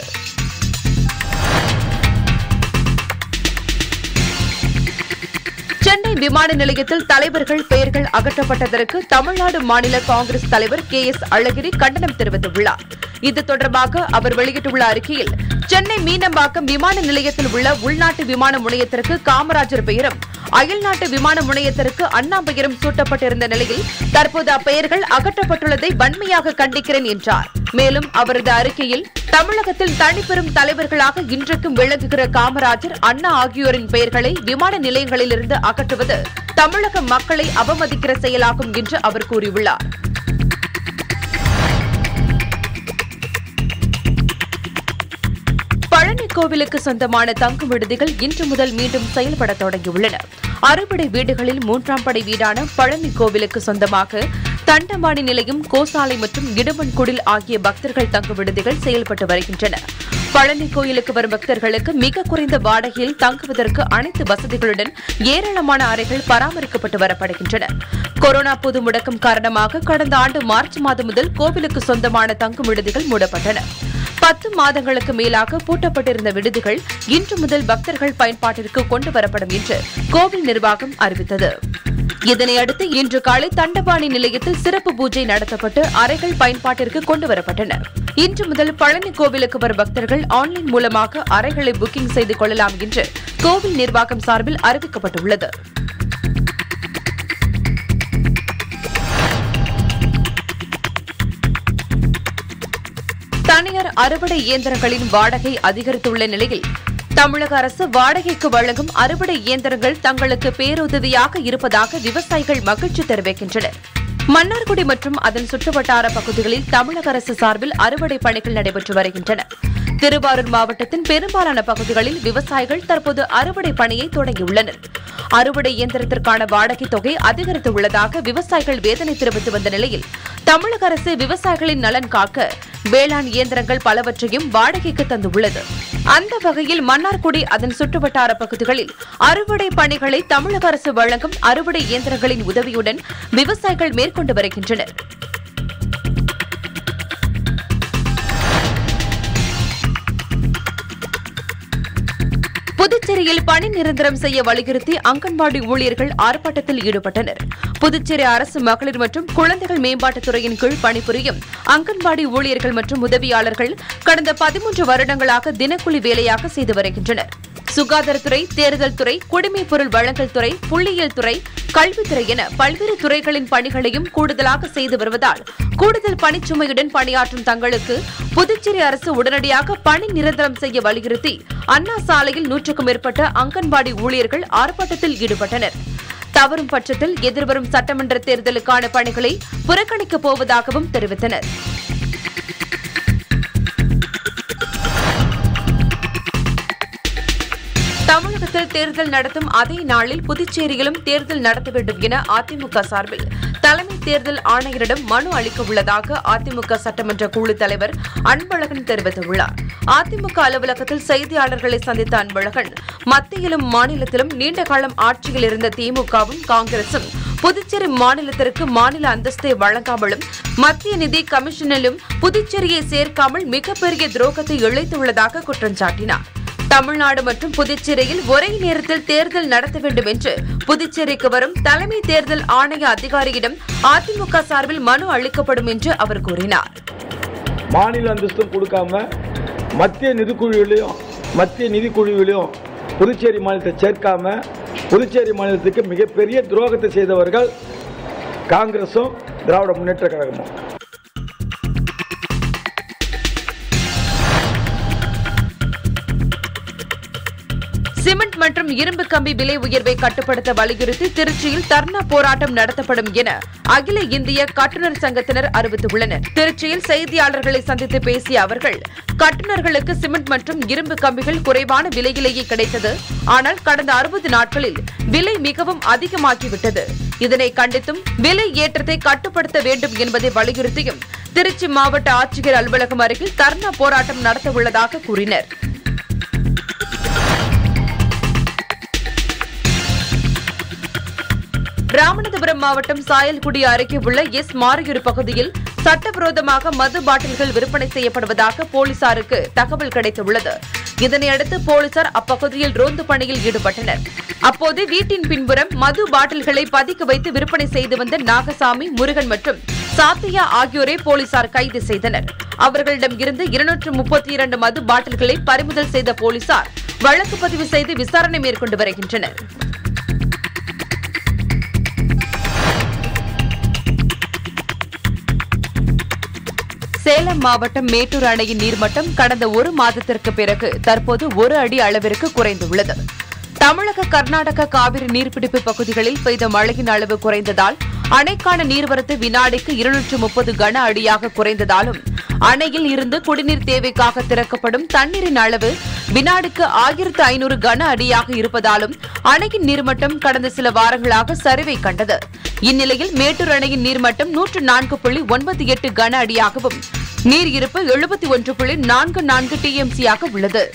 சென்னை விமான நிலையத்தில் தலைவர்கள் பெயர்கள் அகற்றப்பட்டதற்கு தமிழ்நாடு மாநில காங்கிரஸ் தலைவர் கே எஸ் அழகிரி கண்டனம் தெரிவித்துள்ளார் இது தொடர்பாக அவர் வெளியிட்டுள்ள அறிக்கையில் சென்னை மீனம்பாக்கம் விமான நிலையத்தில் உள்ள உள்நாட்டு விமான முனையத்திற்கு காமராஜர் பெயரும் அயல்நாட்டு விமான முனையத்திற்கு அண்ணா பெயரும் சூட்டப்பட்டிருந்த நிலையில் தற்போது அப்பெயர்கள் அகற்றப்பட்டுள்ளதை வன்மையாக கண்டிக்கிறேன் என்றார் மேலும் அவரது அறிக்கையில் தமிழகத்தில் தனிப்பெரும் தலைவர்களாக இன்றைக்கும் விளங்குகிற காமராஜர் அண்ணா ஆகியோரின் பெயர்களை விமான நிலையங்களிலிருந்து அகற்றுவது தமிழக மக்களை அவமதிக்கிற செயலாகும் என்று அவர் கூறியுள்ளார் பழனி கோவிலுக்கு சொந்தமான தங்கும் விடுதிகள் இன்று முதல் மீண்டும் செயல்பட தொடங்கியுள்ளன அறுபடை வீடுகளில் மூன்றாம் படை வீடான பழனி கோவிலுக்கு சொந்தமாக தண்டமாணி நிலையம் கோசாலை மற்றும் இடுவன்குடில் ஆகிய பக்தர்கள் தங்கும் விடுதிகள் செயல்பட்டு வருகின்றன பழனி கோயிலுக்கு வரும் பக்தர்களுக்கு மிக குறைந்த வாடகையில் தங்குவதற்கு அனைத்து வசதிகளுடன் ஏராளமான அறைகள் பராமரிக்கப்பட்டு வரப்படுகின்றன கொரோனா பொது முடக்கம் காரணமாக கடந்த ஆண்டு மார்ச் மாதம் முதல் கோவிலுக்கு சொந்தமான தங்கும் விடுதிகள் மூடப்பட்டன பத்து மாதங்களுக்கு மேலாக பூட்டப்பட்டிருந்த விடுதிகள் இன்று முதல் பக்தர்கள் பயன்பாட்டிற்கு கொண்டு வரப்படும் என்று கோவில் நிர்வாகம் அறிவித்தது இதனையடுத்து இன்று காலை தண்டபாணி நிலையத்தில் சிறப்பு பூஜை நடத்தப்பட்டு அறைகள் பயன்பாட்டிற்கு கொண்டு வரப்பட்டன இன்று முதல் பழனி கோவிலுக்கு வரும் பக்தர்கள் ஆன்லைன் மூலமாக அறைகளை புக்கிங் செய்து கொள்ளலாம் என்று கோவில் நிர்வாகம் சார்பில் அறிவிக்கப்பட்டுள்ளது தனியார் அறுவடை இயந்திரங்களின் வாடகை அதிகரித்துள்ள நிலையில் தமிழக அரசு வாடகைக்கு வழங்கும் அறுவடை இயந்திரங்கள் தங்களுக்கு பேருதவியாக இருப்பதாக விவசாயிகள் மகிழ்ச்சி தெரிவிக்கின்றனர் மன்னார்குடி மற்றும் அதன் சுற்றுவட்டார பகுதிகளில் தமிழக அரசு சார்பில் அறுவடை பணிகள் நடைபெற்று வருகின்றன திருவாரூர் மாவட்டத்தின் பெரும்பாலான பகுதிகளில் விவசாயிகள் தற்போது அறுவடை பணியை தொடங்கியுள்ளனர் அறுவடை இயந்திரத்திற்கான வாடகை தொகை அதிகரித்துள்ளதாக விவசாயிகள் வேதனை தெரிவித்து வந்த நிலையில் தமிழக அரசு விவசாயிகளின் நலன் காக்க வேளாண் இயந்திரங்கள் பலவற்றையும் வாடகைக்கு தந்துள்ளது அந்த வகையில் மன்னார்குடி அதன் சுற்றுவட்டார பகுதிகளில் அறுவடை பணிகளை தமிழக அரசு வழங்கும் அறுவடை இயந்திரங்களின் உதவியுடன் விவசாயிகள் மேற்கொண்டு வருகின்றனர் புதுச்சேரியில் பணி நிரந்தரம் செய்ய வலியுறுத்தி அங்கன்வாடி ஊழியர்கள் ஆர்ப்பாட்டத்தில் ஈடுபட்டனர் புதுச்சேரி அரசு மகளிர் மற்றும் குழந்தைகள் மேம்பாட்டுத் துறையின் கீழ் பணிபுரியும் அங்கன்வாடி ஊழியர்கள் மற்றும் உதவியாளர்கள் கடந்த பதிமூன்று வருடங்களாக தினக்கூலி வேலையாக செய்து வருகின்றனர் சுகாதாரத்துறை தேர்தல் துறை குடிமைப் பொருள் வழங்கல் துறை புள்ளியியல் துறை கல்வித்துறை என பல்வேறு துறைகளின் பணிகளையும் கூடுதலாக செய்து வருவதால் கூடுதல் பணிச்சுமையுடன் பணியாற்றும் தங்களுக்கு புதுச்சேரி அரசு உடனடியாக பணி நிரந்தரம் செய்ய வலியுறுத்தி அண்ணா சாலையில் நூற்றுக்கும் மேற்பட்ட அங்கன்வாடி ஊழியர்கள் ஆர்ப்பாட்டத்தில் ஈடுபட்டனர் தவறும் பட்சத்தில் எதிர்வரும் சட்டமன்ற தேர்தலுக்கான பணிகளை புறக்கணிக்கப் போவதாகவும் தெரிவித்தனர் தமிழகத்தில் தேர்தல் நடத்தும் அதே நாளில் புதுச்சேரியிலும் தேர்தல் நடத்த வேண்டும் என அதிமுக சார்பில் தலைமை தேர்தல் ஆணையரிடம் மனு அளிக்க உள்ளதாக அதிமுக சட்டமன்ற குழு தலைவர் அன்பழகன் தெரிவித்துள்ளார் அதிமுக அலுவலகத்தில் செய்தியாளர்களை சந்தித்த அன்பழகன் மத்தியிலும் மாநிலத்திலும் நீண்ட காலம் ஆட்சியில் இருந்த திமுகவும் காங்கிரசும் புதுச்சேரி மாநிலத்திற்கு மாநில அந்தஸ்தை வழங்காமலும் மத்திய நிதி கமிஷனிலும் புதுச்சேரியை சேர்க்காமல் மிகப்பெரிய துரோகத்தை இழைத்துள்ளதாக குற்றம் சாட்டினார் தமிழ்நாடு மற்றும் புதுச்சேரியில் ஒரே நேரத்தில் தேர்தல் நடத்த வேண்டும் என்று புதுச்சேரிக்கு வரும் தலைமை தேர்தல் ஆணைய அதிகாரியிடம் அதிமுக சார்பில் மனு அளிக்கப்படும் என்று அவர் கூறினார் மாநில அந்தஸ்தும் கொடுக்காம மத்திய நிதிக்குழுவிலையும் மத்திய நிதிக்குழுவிலையும் புதுச்சேரி மாநிலத்தை சேர்க்காம புதுச்சேரி மாநிலத்துக்கு மிகப்பெரிய துரோகத்தை செய்தவர்கள் காங்கிரசும் திராவிட முன்னேற்ற கழகமும் சிமெண்ட் மற்றும் இரும்பு கம்பி விலை உயர்வை கட்டுப்படுத்த வலியுறுத்தி திருச்சியில் தர்ணா போராட்டம் நடத்தப்படும் என அகில இந்திய கட்டுநர் சங்கத்தினர் அறிவித்துள்ளனர் திருச்சியில் செய்தியாளர்களை சந்தித்து பேசிய அவர்கள் கட்டுநர்களுக்கு சிமெண்ட் மற்றும் இரும்பு கம்பிகள் குறைவான விலையிலேயே கிடைத்தது ஆனால் கடந்த அறுபது நாட்களில் விலை மிகவும் அதிகமாகிவிட்டது இதனை கண்டித்தும் விலை ஏற்றத்தை கட்டுப்படுத்த வேண்டும் என்பதை வலியுறுத்தியும் திருச்சி மாவட்ட ஆட்சியர் அலுவலகம் அருகில் தர்ணா போராட்டம் நடத்த உள்ளதாக கூறினர் ராமநாதபுரம் மாவட்டம் சாயல்குடி அருகே உள்ள எஸ் மாரியூர் பகுதியில் சட்டவிரோதமாக மது பாட்டில்கள் விற்பனை செய்யப்படுவதாக போலீசாருக்கு தகவல் கிடைத்துள்ளது இதனையடுத்து போலீசார் அப்பகுதியில் ரோந்து பணியில் ஈடுபட்டனர் அப்போது வீட்டின் பின்புறம் மது பாட்டில்களை பதுக்கி வைத்து விற்பனை செய்து வந்த நாகசாமி முருகன் மற்றும் சாத்தியா ஆகியோரை போலீசார் கைது செய்தனர் அவர்களிடம் இருந்து இருநூற்று முப்பத்தி இரண்டு மது பாட்டில்களை பறிமுதல் செய்த போலீசார் வழக்கு பதிவு செய்து விசாரணை மேற்கொண்டு வருகின்றனர் சேலம் மாவட்டம் மேட்டூர் அணையின் நீர்மட்டம் கடந்த ஒரு மாதத்திற்கு பிறகு தற்போது ஒரு அடி அளவிற்கு குறைந்துள்ளது தமிழக கர்நாடக காவிரி நீர்பிடிப்பு பகுதிகளில் பெய்த மழையின் அளவு குறைந்ததால் அணைக்கான நீர்வரத்து வினாடிக்கு இருநூற்று முப்பது கன அடியாக குறைந்ததாலும் அணையில் இருந்து குடிநீர் தேவைக்காக திறக்கப்படும் தண்ணீரின் அளவு வினாடிக்கு ஆயிரத்து ஐநூறு கன அடியாக இருப்பதாலும் அணையின் நீர்மட்டம் கடந்த சில வாரங்களாக சரிவை கண்டது இந்நிலையில் மேட்டூர் அணையின் நீர்மட்டம் நூற்று நான்கு புள்ளி ஒன்பது எட்டு கன அடியாகவும் நீர் இருப்பு எழுபத்தி ஒன்று புள்ளி நான்கு நான்கு டிஎம்சியாக உள்ளது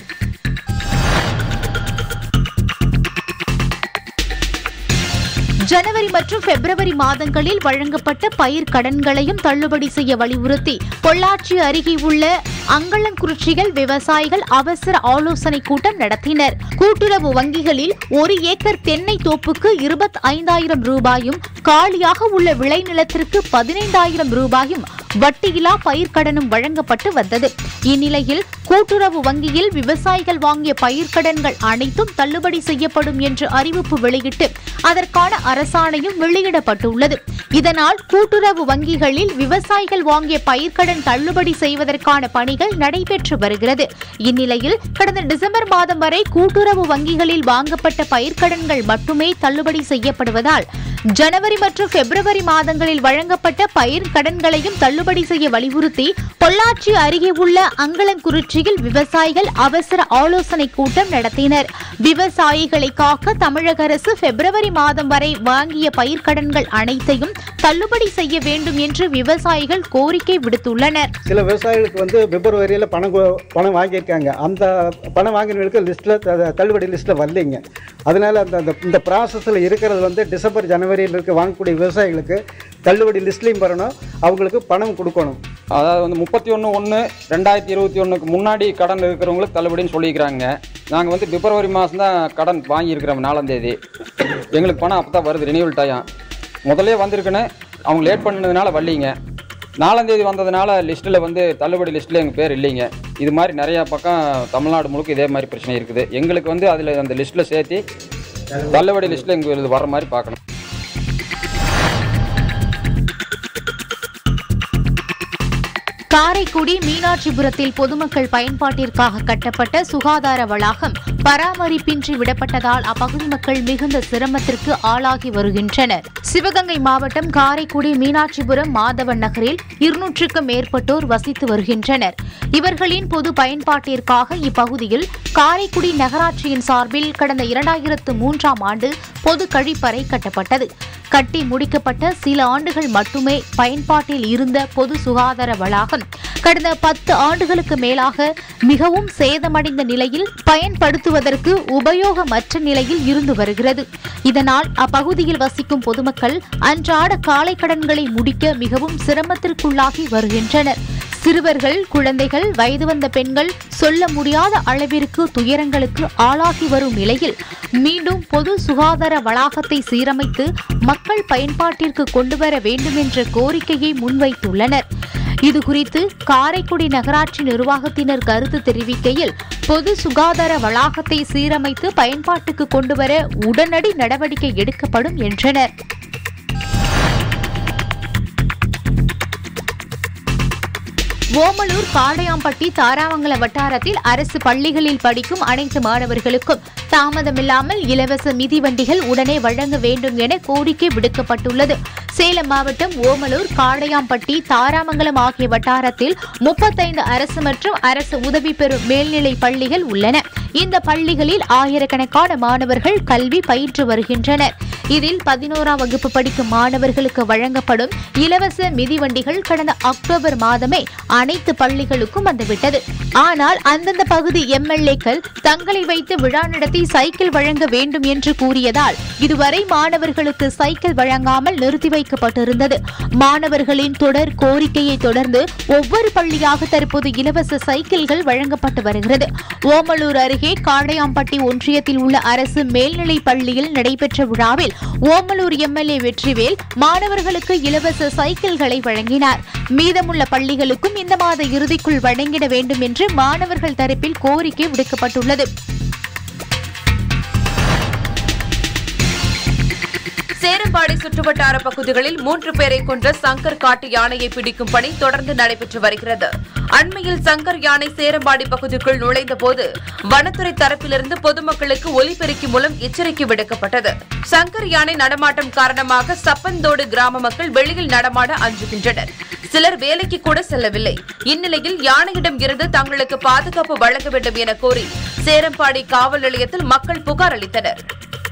ஜனவரி மற்றும் பிப்ரவரி மாதங்களில் வழங்கப்பட்ட பயிர் கடன்களையும் தள்ளுபடி செய்ய வலியுறுத்தி பொள்ளாச்சி அருகே உள்ள அங்கலங்குறிச்சியில் விவசாயிகள் அவசர ஆலோசனை கூட்டம் நடத்தினர் கூட்டுறவு வங்கிகளில் ஒரு ஏக்கர் தென்னை தோப்புக்கு இருபத்தி ஐந்தாயிரம் ரூபாயும் காலியாக உள்ள விளைநிலத்திற்கு பதினைந்தாயிரம் ரூபாயும் வட்டியில்லா பயிர்க்கடனும் வழங்கப்பட்டு வந்தது இந்நிலையில் கூட்டுறவு வங்கியில் விவசாயிகள் வாங்கிய பயிர்க்கடன்கள் அனைத்தும் தள்ளுபடி செய்யப்படும் என்று அறிவிப்பு வெளியிட்டு அதற்கான அரசாணையும் வெளியிடப்பட்டுள்ளது இதனால் கூட்டுறவு வங்கிகளில் விவசாயிகள் வாங்கிய பயிர்க்கடன் தள்ளுபடி செய்வதற்கான பணிகள் நடைபெற்று வருகிறது இந்நிலையில் கடந்த டிசம்பர் மாதம் வரை கூட்டுறவு வங்கிகளில் வாங்கப்பட்ட பயிர்க்கடன்கள் மட்டுமே தள்ளுபடி செய்யப்படுவதால் ஜனவரி மற்றும் பிப்ரவரி மாதங்களில் வழங்கப்பட்ட பயிர் கடன்களையும் தள்ளுபடி செய்ய வலியுறுத்தி பொள்ளாச்சி அருகே உள்ள அங்கலங்குறிச்சியில் விவசாயிகள் அவசர ஆலோசனை கூட்டம் நடத்தினர் விவசாயிகளை காக்க தமிழக அரசு பிப்ரவரி மாதம் வரை வாங்கிய பயிர்க்கடன்கள் அனைத்தையும் தள்ளுபடி செய்ய வேண்டும் என்று விவசாயிகள் கோரிக்கை விடுத்துள்ளனர் சில விவசாயிகளுக்கு வந்து பிப்ரவரியில் பணம் கொ- பணம் வாங்கியிருக்காங்க அந்த பணம் வாங்கினவங்களுக்கு லிஸ்ட்டில் தள்ளுபடி லிஸ்ட்டில் வரலைங்க அதனால் அந்த அந்த இந்த ப்ராசஸில் இருக்கிறது வந்து டிசம்பர் ஜனவரியில் இருக்க வாங்கக்கூடிய விவசாயிகளுக்கு தள்ளுபடி லிஸ்ட்லேயும் வரணும் அவங்களுக்கு பணம் கொடுக்கணும் அதாவது வந்து முப்பத்தி ஒன்று ஒன்று ரெண்டாயிரத்தி இருபத்தி ஒன்றுக்கு முன்னாடி கடன் இருக்கிறவங்களுக்கு தள்ளுபடின்னு சொல்லிக்கிறாங்க நாங்கள் வந்து பிப்ரவரி மாதம் தான் கடன் வாங்கியிருக்கிறோம் நாலாம் தேதி எங்களுக்கு பணம் அப்போ தான் வருது ரினியூவல் டைம் முதல்லே வந்திருக்குன்னு அவங்க லேட் பண்ணதுனால வரலீங்க நாலாம் தேதி வந்ததுனால லிஸ்ட்டில் வந்து தள்ளுபடி லிஸ்ட்டில் எங்கள் பேர் இல்லைங்க இது மாதிரி நிறையா பக்கம் தமிழ்நாடு முழுக்க இதே மாதிரி பிரச்சனை இருக்குது எங்களுக்கு வந்து அதில் அந்த லிஸ்ட்டில் சேர்த்து தள்ளுபடி லிஸ்ட்டில் எங்களுக்கு வர மாதிரி பார்க்கணும் காரைக்குடி மீனாட்சிபுரத்தில் பொதுமக்கள் பயன்பாட்டிற்காக கட்டப்பட்ட சுகாதார வளாகம் பராமரிப்பின்றி விடப்பட்டதால் அப்பகுதி மக்கள் மிகுந்த சிரமத்திற்கு ஆளாகி வருகின்றனர் சிவகங்கை மாவட்டம் காரைக்குடி மீனாட்சிபுரம் மாதவன் நகரில் இருநூற்றுக்கும் மேற்பட்டோர் வசித்து வருகின்றனர் இவர்களின் பொது பயன்பாட்டிற்காக இப்பகுதியில் காரைக்குடி நகராட்சியின் சார்பில் கடந்த இரண்டாயிரத்து மூன்றாம் ஆண்டு பொது கழிப்பறை கட்டப்பட்டது கட்டி முடிக்கப்பட்ட சில ஆண்டுகள் மட்டுமே பயன்பாட்டில் இருந்த பொது சுகாதார வளாகம் கடந்த பத்து ஆண்டுகளுக்கு மேலாக மிகவும் சேதமடைந்த நிலையில் பயன்படுத்துவதற்கு உபயோகமற்ற நிலையில் இருந்து வருகிறது இதனால் அப்பகுதியில் வசிக்கும் பொதுமக்கள் அன்றாட காலை கடன்களை முடிக்க மிகவும் சிரமத்திற்குள்ளாகி வருகின்றனர் சிறுவர்கள் குழந்தைகள் வயது வந்த பெண்கள் சொல்ல முடியாத அளவிற்கு துயரங்களுக்கு ஆளாகி வரும் நிலையில் மீண்டும் பொது சுகாதார வளாகத்தை சீரமைத்து மக்கள் பயன்பாட்டிற்கு கொண்டுவர வேண்டும் என்ற கோரிக்கையை முன்வைத்துள்ளனர் இதுகுறித்து காரைக்குடி நகராட்சி நிர்வாகத்தினர் கருத்து தெரிவிக்கையில் பொது சுகாதார வளாகத்தை சீரமைத்து பயன்பாட்டுக்கு கொண்டுவர உடனடி நடவடிக்கை எடுக்கப்படும் என்றனர் ஓமலூர் காடையாம்பட்டி தாராமங்கல வட்டாரத்தில் அரசு பள்ளிகளில் படிக்கும் அனைத்து மாணவர்களுக்கும் தாமதமில்லாமல் இலவச மிதிவண்டிகள் உடனே வழங்க வேண்டும் என கோரிக்கை விடுக்கப்பட்டுள்ளது சேலம் மாவட்டம் ஓமலூர் காடையாம்பட்டி தாராமங்கலம் ஆகிய வட்டாரத்தில் முப்பத்தைந்து அரசு மற்றும் அரசு உதவி பெறும் மேல்நிலை பள்ளிகள் உள்ளன இந்த பள்ளிகளில் ஆயிரக்கணக்கான மாணவர்கள் கல்வி பயின்று வருகின்றனர் இதில் பதினோராம் வகுப்பு படிக்கும் மாணவர்களுக்கு வழங்கப்படும் இலவச மிதிவண்டிகள் கடந்த அக்டோபர் மாதமே அனைத்து பள்ளிகளுக்கும் வந்துவிட்டது ஆனால் அந்தந்த பகுதி எம்எல்ஏக்கள் தங்களை வைத்து விழா நடத்தி சைக்கிள் வழங்க வேண்டும் என்று கூறியதால் இதுவரை மாணவர்களுக்கு சைக்கிள் வழங்காமல் நிறுத்தி வைக்கப்பட்டிருந்தது மாணவர்களின் தொடர் கோரிக்கையை தொடர்ந்து ஒவ்வொரு பள்ளியாக தற்போது இலவச சைக்கிள்கள் வழங்கப்பட்டு வருகிறது ஓமலூர் அருகே காடையாம்பட்டி ஒன்றியத்தில் உள்ள அரசு மேல்நிலைப் பள்ளியில் நடைபெற்ற விழாவில் ஓமலூர் எம்எல்ஏ வெற்றிவேல் மாணவர்களுக்கு இலவச சைக்கிள்களை வழங்கினார் மீதமுள்ள பள்ளிகளுக்கும் இந்த மாத இறுதிக்குள் வழங்கிட வேண்டும் என்று மாணவர்கள் தரப்பில் கோரிக்கை விடுக்கப்பட்டுள்ளது சேரம்பாடி சுற்றுவட்டார பகுதிகளில் மூன்று பேரை கொன்ற சங்கர் காட்டு யானையை பிடிக்கும் பணி தொடர்ந்து நடைபெற்று வருகிறது அண்மையில் சங்கர் யானை சேரம்பாடி பகுதிக்குள் நுழைந்தபோது வனத்துறை தரப்பிலிருந்து பொதுமக்களுக்கு ஒலிபெருக்கி மூலம் எச்சரிக்கை விடுக்கப்பட்டது சங்கர் யானை நடமாட்டம் காரணமாக சப்பந்தோடு கிராம மக்கள் வெளியில் நடமாட அஞ்சுகின்றனர் சிலர் வேலைக்கு கூட செல்லவில்லை இந்நிலையில் யானையிடம் இருந்து தங்களுக்கு பாதுகாப்பு வழங்க வேண்டும் என கோரி சேரம்பாடி காவல் நிலையத்தில் மக்கள் புகார் அளித்தனர்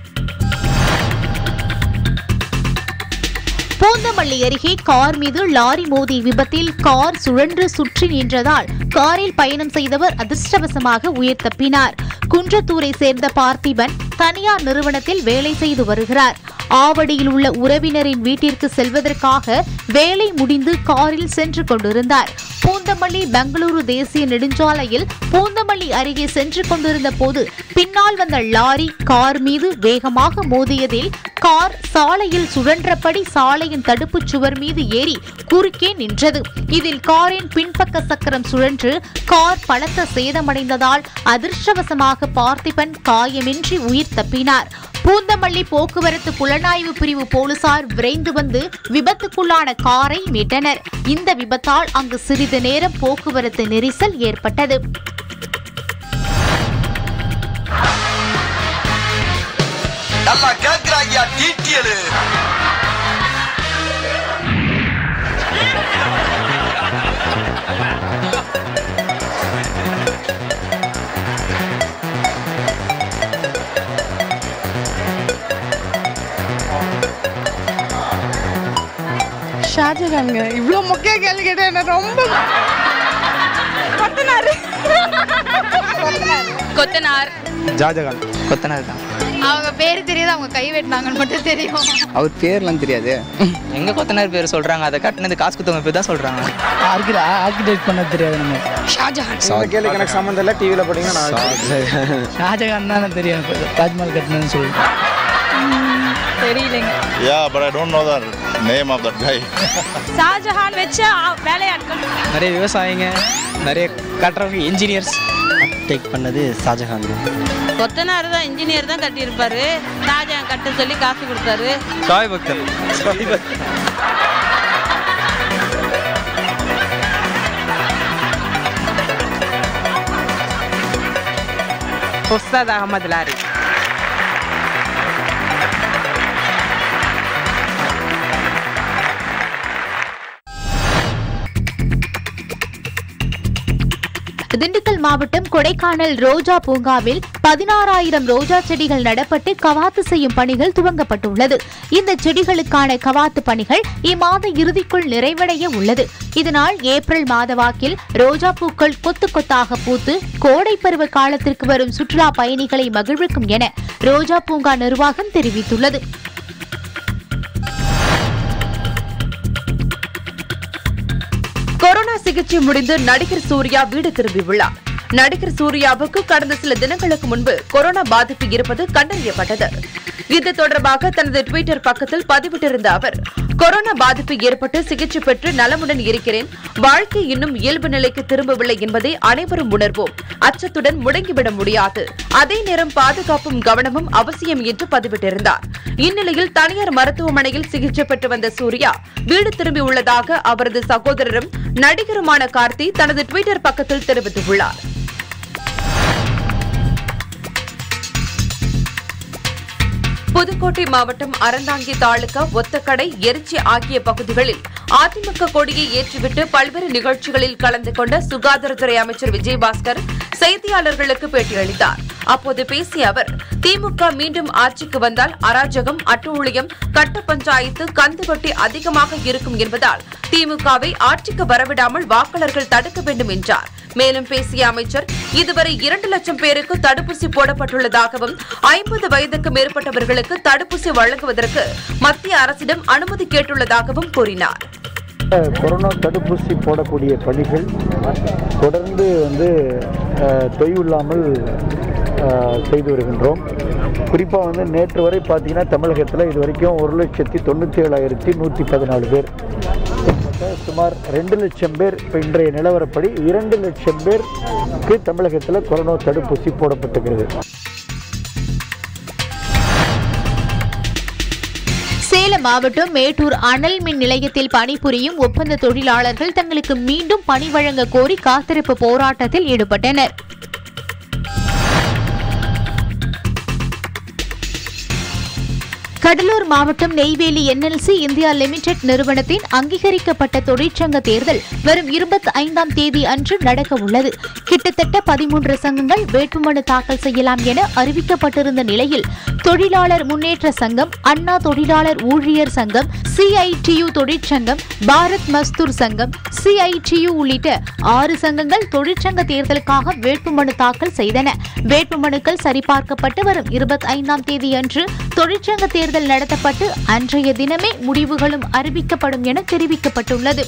பூந்தமல்லி அருகே கார் மீது லாரி மோதிய விபத்தில் கார் சுழன்று சுற்றி நின்றதால் காரில் பயணம் செய்தவர் அதிர்ஷ்டவசமாக உயிர் தப்பினார் குன்றத்தூரை சேர்ந்த பார்த்திபன் தனியார் நிறுவனத்தில் வேலை செய்து வருகிறார் ஆவடியில் உள்ள உறவினரின் வீட்டிற்கு செல்வதற்காக வேலை முடிந்து காரில் சென்று கொண்டிருந்தார் பூந்தமல்லி பெங்களூரு தேசிய நெடுஞ்சாலையில் பூந்தமல்லி அருகே சென்று கொண்டிருந்த போது பின்னால் வந்த லாரி கார் மீது வேகமாக மோதியதில் கார் சாலையில் சுழன்றபடி சாலையின் தடுப்புச் சுவர் மீது ஏறி குறுக்கே நின்றது இதில் காரின் பின்பக்க சக்கரம் சுழன்று கார் பலத்த சேதமடைந்ததால் அதிர்ஷ்டவசமாக பார்த்திபன் காயமின்றி உயிர் தப்பினார் பூந்தமல்லி போக்குவரத்து புலனாய்வு பிரிவு போலீசார் விரைந்து வந்து விபத்துக்குள்ளான காரை மீட்டனர் இந்த விபத்தால் அங்கு சிறிது நேரம் போக்குவரத்து நெரிசல் ஏற்பட்டது நல்லா கேக்குறாங்க டீட்டியலு ஷாஜகான்ங்க இவ்வளோ மொக்கையா கேள்வி கேட்டேன் என்ன ரொம்ப கொத்தனாரு கொத்தனார் ஜாஜகான் கொத்தனார் தான் அவங்க பேரு தெரியாது அவங்க கை வெட்டினாங்கன்னு மட்டும் தெரியும் அவர் பேர்லாம் தெரியாது எங்க கொத்தனார் பேர் சொல்றாங்க அதை கட்டினது காசு குத்தவங்க பேர் தான் சொல்றாங்க ஆர்கிடெக்ட் பண்ண தெரியாது நம்ம ஷாஜஹான் இந்த கேள்விக்கு எனக்கு சம்மந்தம் இல்லை டிவியில் போட்டிங்கன்னா ஷாஜகான் தானே தெரியும் தாஜ்மஹால் கட்டினதுன்னு சொல்லிட்டு தெரியலைங்க Yeah, but I don't know the name of that guy. Shahjahan வச்ச வேலையாட்கள் நிறைய விவசாயிங்க நிறைய கட்டுறவங்க இன்ஜினியர்ஸ் டேக் பண்ணது ஷாஜகான் கொத்தனார் தான் இன்ஜினியர் தான் கட்டியிருப்பாரு ஷாஜஹான் கட்ட சொல்லி காசு கொடுத்தாரு சாய் பக்தர் சாய் பக்தர் உஸ்தாத் அகமது லாரி திண்டுக்கல் மாவட்டம் கொடைக்கானல் ரோஜா பூங்காவில் பதினாறாயிரம் ரோஜா செடிகள் நடப்பட்டு கவாத்து செய்யும் பணிகள் துவங்கப்பட்டுள்ளது இந்த செடிகளுக்கான கவாத்து பணிகள் இம்மாத இறுதிக்குள் நிறைவடைய உள்ளது இதனால் ஏப்ரல் மாத வாக்கில் ரோஜா பூக்கள் கொத்து கொத்தாக பூத்து கோடை பருவ காலத்திற்கு வரும் சுற்றுலா பயணிகளை மகிழ்விக்கும் என ரோஜா பூங்கா நிர்வாகம் தெரிவித்துள்ளது கொரோனா சிகிச்சை முடிந்து நடிகர் சூர்யா வீடு திரும்பியுள்ளார் நடிகர் சூர்யாவுக்கு கடந்த சில தினங்களுக்கு முன்பு கொரோனா பாதிப்பு இருப்பது கண்டறியப்பட்டது இது தொடர்பாக தனது டுவிட்டர் பக்கத்தில் பதிவிட்டிருந்த அவர் கொரோனா பாதிப்பு ஏற்பட்டு சிகிச்சை பெற்று நலமுடன் இருக்கிறேன் வாழ்க்கை இன்னும் இயல்பு நிலைக்கு திரும்பவில்லை என்பதை அனைவரும் உணர்வோம் அச்சத்துடன் முடங்கிவிட முடியாது அதே நேரம் பாதுகாப்பும் கவனமும் அவசியம் என்று பதிவிட்டிருந்தார் இந்நிலையில் தனியார் மருத்துவமனையில் சிகிச்சை பெற்று வந்த சூர்யா வீடு திரும்பியுள்ளதாக அவரது சகோதரரும் நடிகருமான கார்த்தி தனது டுவிட்டர் பக்கத்தில் தெரிவித்துள்ளார் புதுக்கோட்டை மாவட்டம் அறந்தாங்கி தாலுகா ஒத்தக்கடை எரிச்சி ஆகிய பகுதிகளில் அதிமுக கொடியை ஏற்றிவிட்டு பல்வேறு நிகழ்ச்சிகளில் கலந்து கொண்ட சுகாதாரத்துறை அமைச்சர் விஜயபாஸ்கர் செய்தியாளர்களுக்கு பேட்டியளித்தார் அப்போது பேசிய அவர் திமுக மீண்டும் ஆட்சிக்கு வந்தால் அராஜகம் அட்டூழியம் கட்ட பஞ்சாயத்து கந்துவட்டி அதிகமாக இருக்கும் என்பதால் திமுகவை ஆட்சிக்கு வரவிடாமல் வாக்காளர்கள் தடுக்க வேண்டும் என்றார் மேலும் பேசிய அமைச்சர் இதுவரை இரண்டு லட்சம் பேருக்கு தடுப்பூசி போடப்பட்டுள்ளதாகவும் ஐம்பது வயதுக்கு மேற்பட்டவர்களுக்கு தடுப்பூசி வழங்குவதற்கு மத்திய அரசிடம் அனுமதி கேட்டுள்ளதாகவும் கூறினார் கொரோனா தடுப்பூசி போடக்கூடிய பணிகள் தொடர்ந்து வந்து அஹ், தொய்வில்லாமல் அஹ், செய்து வருகின்றோம் குறிப்பாக வந்து நேற்று வரை பார்த்தீங்கன்னா தமிழகத்தில் இது வரைக்கும் ஒரு லட்சத்தி தொண்ணூற்றி ஏழாயிரத்தி நூற்றி பதினாலு பேர் கிட்டத்தட்ட சுமார் ரெண்டு லட்சம் பேர் இப்போ இன்றைய நிலவரப்படி இரண்டு லட்சம் பேருக்கு தமிழகத்தில் கொரோனா தடுப்பூசி போடப்பட்டிருக்கிறது சேலம் மாவட்டம் மேட்டூர் அனல் மின் நிலையத்தில் பணிபுரியும் ஒப்பந்த தொழிலாளர்கள் தங்களுக்கு மீண்டும் பணி வழங்க கோரி காத்திருப்பு போராட்டத்தில் ஈடுபட்டனர் கடலூர் மாவட்டம் நெய்வேலி என்எல்சி இந்தியா லிமிடெட் நிறுவனத்தின் அங்கீகரிக்கப்பட்ட தொழிற்சங்க தேர்தல் வரும் இருபத்தி ஐந்தாம் தேதி அன்று நடக்க உள்ளது கிட்டத்தட்ட பதிமூன்று சங்கங்கள் வேட்புமனு தாக்கல் செய்யலாம் என அறிவிக்கப்பட்டிருந்த நிலையில் தொழிலாளர் முன்னேற்ற சங்கம் அண்ணா தொழிலாளர் ஊழியர் சங்கம் சிஐடியு தொழிற்சங்கம் பாரத் மஸ்தூர் சங்கம் சிஐடியு உள்ளிட்ட ஆறு சங்கங்கள் தொழிற்சங்க தேர்தலுக்காக வேட்புமனு தாக்கல் செய்தன வேட்புமனுக்கள் சரிபார்க்கப்பட்டு வரும் இருபத்தி ஐந்தாம் தேதி அன்று தொழிற்சங்க தேர்தல் நடத்தப்பட்டு அன்றைய தினமே முடிவுகளும் அறிவிக்கப்படும் என தெரிவிக்கப்பட்டுள்ளது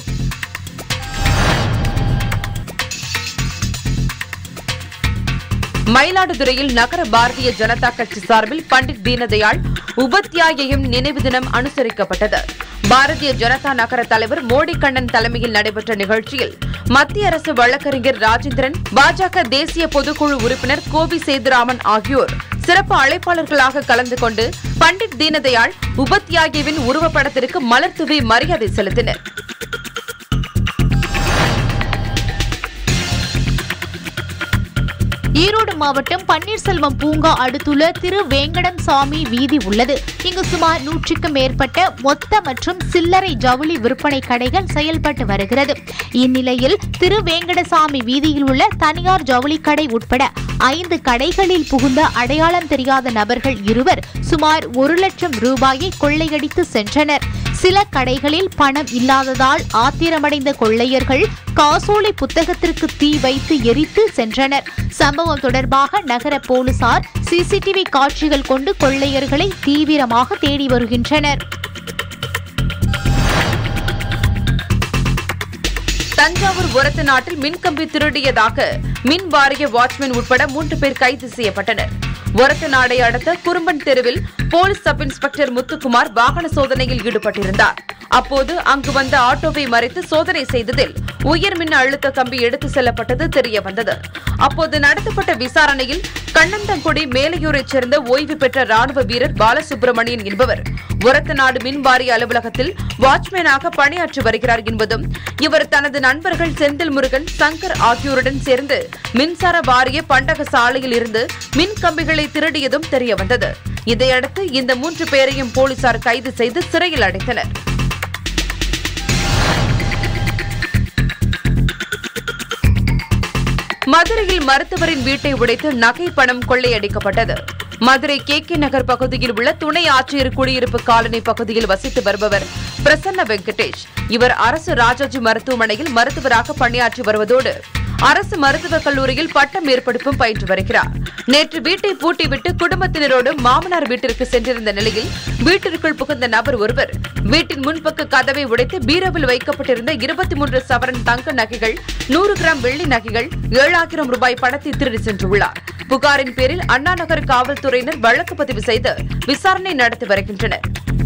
மயிலாடுதுறையில் நகர பாரதிய ஜனதா கட்சி சார்பில் பண்டிட் தீனதயாள் உபத்யாயம் நினைவு தினம் அனுசரிக்கப்பட்டது பாரதிய ஜனதா நகர தலைவர் மோடி கண்ணன் தலைமையில் நடைபெற்ற நிகழ்ச்சியில் மத்திய அரசு வழக்கறிஞர் ராஜேந்திரன் பாஜக தேசிய பொதுக்குழு உறுப்பினர் கோபி சேதுராமன் ஆகியோர் சிறப்பு அழைப்பாளர்களாக கலந்து கொண்டு பண்டிட் தீனதயாள் உபத்யாகியவின் உருவப்படத்திற்கு மலர் தூவி மரியாதை செலுத்தினர் ஈரோடு மாவட்டம் பன்னீர்செல்வம் பூங்கா அடுத்துள்ள திரு வேங்கடம் சாமி வீதி உள்ளது இங்கு சுமார் நூற்றுக்கும் மேற்பட்ட மொத்த மற்றும் சில்லறை ஜவுளி விற்பனை கடைகள் செயல்பட்டு வருகிறது இந்நிலையில் திரு வேங்கடசாமி வீதியில் உள்ள தனியார் ஜவுளி கடை உட்பட ஐந்து கடைகளில் புகுந்த அடையாளம் தெரியாத நபர்கள் இருவர் சுமார் ஒரு லட்சம் ரூபாயை கொள்ளையடித்து சென்றனர் சில கடைகளில் பணம் இல்லாததால் ஆத்திரமடைந்த கொள்ளையர்கள் காசோலை புத்தகத்திற்கு தீ வைத்து எரித்து சென்றனர் சம்பவம் தொடர்பாக நகர போலீசார் சிசிடிவி காட்சிகள் கொண்டு கொள்ளையர்களை தீவிரமாக தேடி வருகின்றனர் தஞ்சாவூர் உரத்து நாட்டில் மின்கம்பி திருடியதாக மின் வாரிய வாட்ச்மேன் உட்பட மூன்று பேர் கைது செய்யப்பட்டனர் ஒரத்த நாடை அடுத்த குறும்பன் தெருவில் போலீஸ் சப் இன்ஸ்பெக்டர் முத்துக்குமார் வாகன சோதனையில் ஈடுபட்டிருந்தார் அப்போது அங்கு வந்த ஆட்டோவை மறைத்து சோதனை செய்ததில் உயர் மின் அழுத்த கம்பி எடுத்து செல்லப்பட்டது தெரிய வந்தது அப்போது நடத்தப்பட்ட விசாரணையில் கண்ணந்தங்குடி மேலையூரைச் சேர்ந்த ஓய்வு பெற்ற ராணுவ வீரர் பாலசுப்ரமணியன் என்பவர் உரத்தநாடு மின் வாரிய அலுவலகத்தில் வாட்ச்மேனாக பணியாற்றி வருகிறார் என்பதும் இவர் தனது நண்பர்கள் செந்தில் முருகன் சங்கர் ஆகியோருடன் சேர்ந்து மின்சார வாரிய பண்டக சாலையில் இருந்து மின் கம்பிகளை திருடியதும் தெரிய வந்தது இதையடுத்து இந்த மூன்று பேரையும் போலீசார் கைது செய்து சிறையில் அடைத்தனர் மதுரையில் மருத்துவரின் வீட்டை உடைத்து நகை பணம் கொள்ளையடிக்கப்பட்டது மதுரை கே கே நகர் பகுதியில் உள்ள துணை ஆட்சியர் குடியிருப்பு காலனி பகுதியில் வசித்து வருபவர் பிரசன்ன வெங்கடேஷ் இவர் அரசு ராஜாஜி மருத்துவமனையில் மருத்துவராக பணியாற்றி வருவதோடு அரசு மருத்துவக் கல்லூரியில் பட்ட மேற்படிப்பும் பயின்று வருகிறார் நேற்று வீட்டை பூட்டிவிட்டு குடும்பத்தினரோடு மாமனார் வீட்டிற்கு சென்றிருந்த நிலையில் வீட்டிற்குள் புகுந்த நபர் ஒருவர் வீட்டின் முன்பக்க கதவை உடைத்து பீரோவில் வைக்கப்பட்டிருந்த இருபத்தி மூன்று சவரன் தங்க நகைகள் நூறு கிராம் வெள்ளி நகைகள் ஏழாயிரம் ரூபாய் பணத்தை திருடி சென்றுள்ளார் புகாரின் பேரில் அண்ணா நகர் காவல்துறையினர் வழக்கு பதிவு செய்து விசாரணை நடத்தி வருகின்றனர்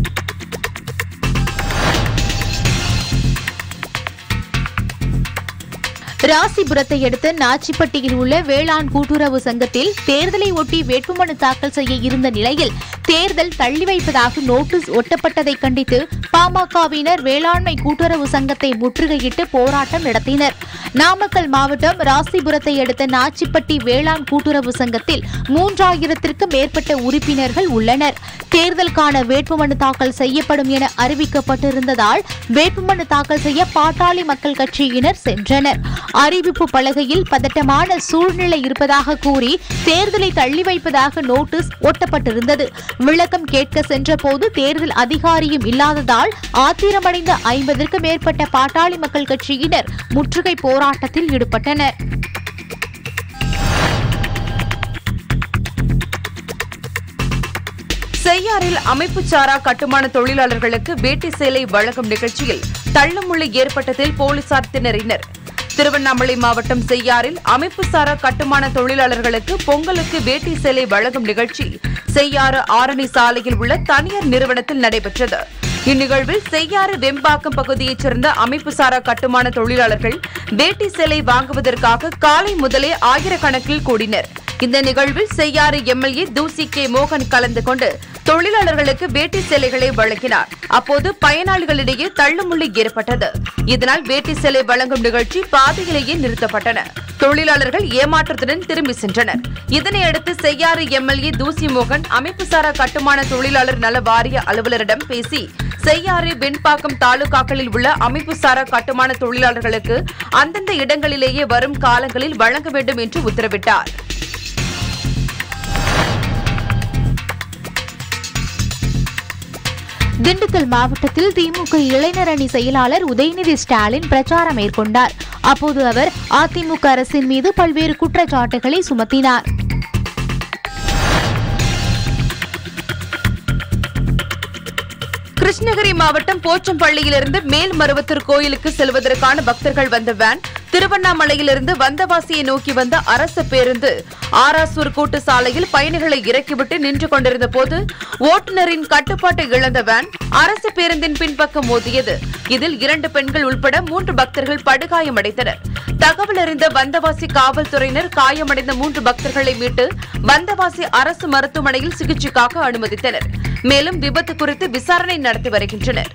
ராசிபுரத்தை அடுத்த நாச்சிப்பட்டியில் உள்ள வேளாண் கூட்டுறவு சங்கத்தில் தேர்தலை ஒட்டி வேட்புமனு தாக்கல் செய்ய இருந்த நிலையில் தேர்தல் தள்ளி வைப்பதாக நோட்டீஸ் ஒட்டப்பட்டதை கண்டித்து பாமகவினர் வேளாண்மை கூட்டுறவு சங்கத்தை முற்றுகையிட்டு போராட்டம் நடத்தினர் நாமக்கல் மாவட்டம் ராசிபுரத்தை அடுத்த நாச்சிப்பட்டி வேளாண் கூட்டுறவு சங்கத்தில் மூன்றாயிரத்திற்கும் மேற்பட்ட உறுப்பினர்கள் உள்ளனர் தேர்தலுக்கான வேட்புமனு தாக்கல் செய்யப்படும் என அறிவிக்கப்பட்டிருந்ததால் வேட்புமனு தாக்கல் செய்ய பாட்டாளி மக்கள் கட்சியினர் சென்றனர் அறிவிப்பு பலகையில் பதட்டமான சூழ்நிலை இருப்பதாக கூறி தேர்தலை தள்ளி வைப்பதாக நோட்டீஸ் ஒட்டப்பட்டிருந்தது விளக்கம் கேட்க சென்றபோது தேர்தல் அதிகாரியும் இல்லாததால் ஆத்திரமடைந்த ஐம்பதற்கும் மேற்பட்ட பாட்டாளி மக்கள் கட்சியினர் முற்றுகை போராட்டத்தில் ஈடுபட்டனர் செய்யாறில் அமைப்பு சாரா கட்டுமான தொழிலாளர்களுக்கு வேட்டி சேலை வழங்கும் நிகழ்ச்சியில் தள்ளுமுள்ளு ஏற்பட்டதில் போலீசார் திணறினர் திருவண்ணாமலை மாவட்டம் செய்யாறில் அமைப்பு சாரா கட்டுமான தொழிலாளர்களுக்கு பொங்கலுக்கு வேட்டி சேலை வழங்கும் நிகழ்ச்சி செய்யாறு ஆரணி சாலையில் உள்ள தனியார் நிறுவனத்தில் நடைபெற்றது இந்நிகழ்வில் செய்யாறு வெம்பாக்கம் பகுதியைச் சேர்ந்த அமைப்பு சாரா கட்டுமான தொழிலாளர்கள் வேட்டி சேலை வாங்குவதற்காக காலை முதலே ஆயிரக்கணக்கில் கூடினர் இந்த நிகழ்வில் செய்யாறு எம்எல்ஏ தூசி கே மோகன் கலந்து கொண்டு தொழிலாளர்களுக்கு வேட்டி சேலைகளை வழங்கினார் அப்போது பயனாளிகளிடையே தள்ளுமுள்ளு ஏற்பட்டது இதனால் வேட்டி சேலை வழங்கும் நிகழ்ச்சி பாதியிலேயே நிறுத்தப்பட்டன தொழிலாளர்கள் ஏமாற்றத்துடன் திரும்பி சென்றனர் இதனையடுத்து செய்யாறு எம்எல்ஏ தூசி மோகன் அமைப்புசாரா கட்டுமான தொழிலாளர் நல வாரிய அலுவலரிடம் பேசி செய்யாறு வெண்பாக்கம் தாலுகாக்களில் உள்ள அமைப்புசாரா கட்டுமான தொழிலாளர்களுக்கு அந்தந்த இடங்களிலேயே வரும் காலங்களில் வழங்க வேண்டும் என்று உத்தரவிட்டார் திண்டுக்கல் மாவட்டத்தில் திமுக இளைஞர் அணி செயலாளர் உதயநிதி ஸ்டாலின் பிரச்சாரம் மேற்கொண்டார் அப்போது அவர் அதிமுக அரசின் மீது பல்வேறு குற்றச்சாட்டுகளை சுமத்தினார் கிருஷ்ணகிரி மாவட்டம் போச்சம்பள்ளியிலிருந்து மேல்மருவத்தூர் கோயிலுக்கு செல்வதற்கான பக்தர்கள் வந்த வேன் திருவண்ணாமலையிலிருந்து வந்தவாசியை நோக்கி வந்த அரசு பேருந்து ஆராசூர் கூட்டு சாலையில் பயணிகளை இறக்கிவிட்டு நின்று கொண்டிருந்த போது ஓட்டுநரின் கட்டுப்பாட்டை இழந்த வேன் அரசு பேருந்தின் பின்பக்கம் மோதியது இதில் இரண்டு பெண்கள் உட்பட மூன்று பக்தர்கள் படுகாயமடைந்தனர் தகவல் அறிந்த வந்தவாசி காவல்துறையினர் காயமடைந்த மூன்று பக்தர்களை மீட்டு வந்தவாசி அரசு மருத்துவமனையில் சிகிச்சைக்காக அனுமதித்தனர் மேலும் விபத்து குறித்து விசாரணை நடத்தி வருகின்றனர்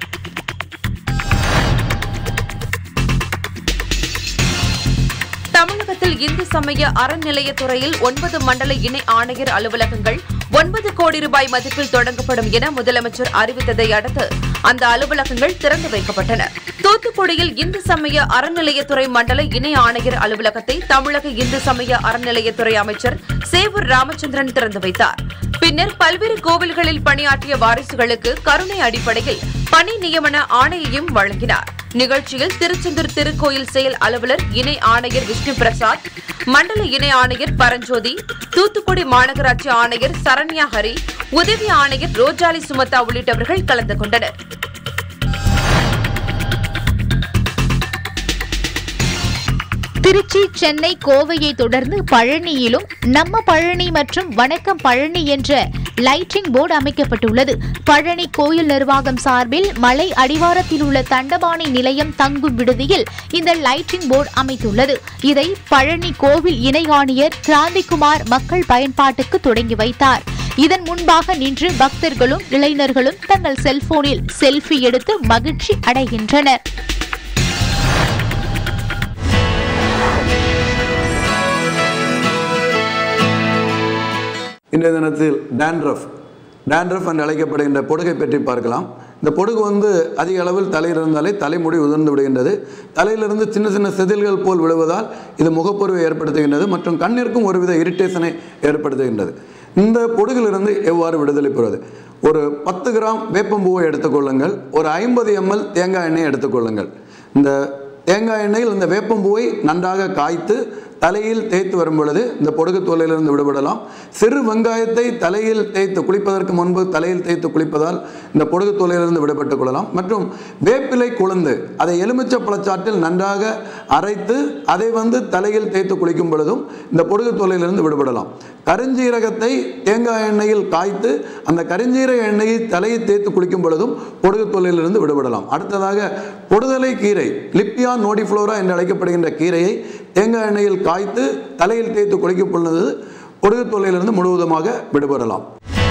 தமிழகத்தில் இந்து சமய அறநிலையத்துறையில் ஒன்பது மண்டல இணை ஆணையர் அலுவலகங்கள் ஒன்பது கோடி ரூபாய் மதிப்பில் தொடங்கப்படும் என முதலமைச்சர் அறிவித்ததை அடுத்து அந்த அலுவலகங்கள் திறந்து வைக்கப்பட்டன தூத்துக்குடியில் இந்து சமய அறநிலையத்துறை மண்டல இணை ஆணையர் அலுவலகத்தை தமிழக இந்து சமய அறநிலையத்துறை அமைச்சர் சேவூர் ராமச்சந்திரன் திறந்து வைத்தார் பின்னர் பல்வேறு கோவில்களில் பணியாற்றிய வாரிசுகளுக்கு கருணை அடிப்படையில் பணி நியமன ஆணையையும் வழங்கினார் நிகழ்ச்சியில் திருச்செந்தூர் திருக்கோயில் செயல் அலுவலர் இணை ஆணையர் விஷ்ணு பிரசாத் மண்டல இணை ஆணையர் பரஞ்சோதி தூத்துக்குடி மாநகராட்சி ஆணையர் சரண்யா ஹரி உதவி ஆணையர் ரோஜாலி சுமதா உள்ளிட்டவர்கள் கலந்து கொண்டனர் திருச்சி சென்னை கோவையை தொடர்ந்து பழனியிலும் நம்ம பழனி மற்றும் வணக்கம் பழனி என்ற லைட்டிங் போர்டு அமைக்கப்பட்டுள்ளது பழனி கோயில் நிர்வாகம் சார்பில் மலை அடிவாரத்தில் உள்ள தண்டபாணி நிலையம் தங்கும் விடுதியில் இந்த லைட்டிங் போர்டு அமைத்துள்ளது இதை பழனி கோவில் இணை ஆணையர் கிராந்திகுமார் மக்கள் பயன்பாட்டுக்கு தொடங்கி வைத்தார் இதன் முன்பாக நின்று பக்தர்களும் இளைஞர்களும் தங்கள் செல்போனில் செல்ஃபி எடுத்து மகிழ்ச்சி அடைகின்றனர் இன்றைய தினத்தில் டேண்ட்ரஃப் டேண்ட்ரஃப் என்று அழைக்கப்படுகின்ற பொடுகை பற்றி பார்க்கலாம் இந்த பொடுகு வந்து அதிக அளவில் தலையில் இருந்தாலே தலைமுடி உதிர்ந்து விடுகின்றது தலையிலிருந்து சின்ன சின்ன செதில்கள் போல் விழுவதால் இது முகப்பொருவை ஏற்படுத்துகின்றது மற்றும் கண்ணிற்கும் ஒருவித இரிட்டேஷனை ஏற்படுத்துகின்றது இந்த பொடுகிலிருந்து எவ்வாறு விடுதலை பெறுவது ஒரு பத்து கிராம் வேப்பம்பூவை எடுத்துக்கொள்ளுங்கள் ஒரு ஐம்பது எம்எல் தேங்காய் எண்ணெயை எடுத்துக்கொள்ளுங்கள் இந்த தேங்காய் எண்ணெயில் இந்த வேப்பம்பூவை நன்றாக காய்த்து தலையில் தேய்த்து வரும் பொழுது இந்த பொடுகு தோலிலிருந்து விடுபடலாம் சிறு வெங்காயத்தை தலையில் தேய்த்து குளிப்பதற்கு முன்பு தலையில் தேய்த்து குளிப்பதால் இந்த பொடுகு தோலிலிருந்து விடுபட்டுக் கொள்ளலாம் மற்றும் வேப்பிலை குழந்து அதை எலுமிச்சை பழச்சாற்றில் நன்றாக அரைத்து அதை வந்து தலையில் தேய்த்து குளிக்கும் பொழுதும் இந்த பொடுகு தோலிலிருந்து விடுபடலாம் கருஞ்சீரகத்தை தேங்காய் எண்ணெயில் காய்த்து அந்த கருஞ்சீரக எண்ணெயை தலையை தேய்த்து குளிக்கும் பொழுதும் பொடுகு தோலிலிருந்து விடுபடலாம் அடுத்ததாக பொடுதலை கீரை லிப்பியா நோடிஃப்ளோரா என்று அழைக்கப்படுகின்ற கீரையை தேங்காய் எண்ணெயில் காய்த்து தலையில் தேய்த்து குளிக்கும் பொழுது பொடுகு தொல்லையிலிருந்து முழுவதுமாக விடுபடலாம்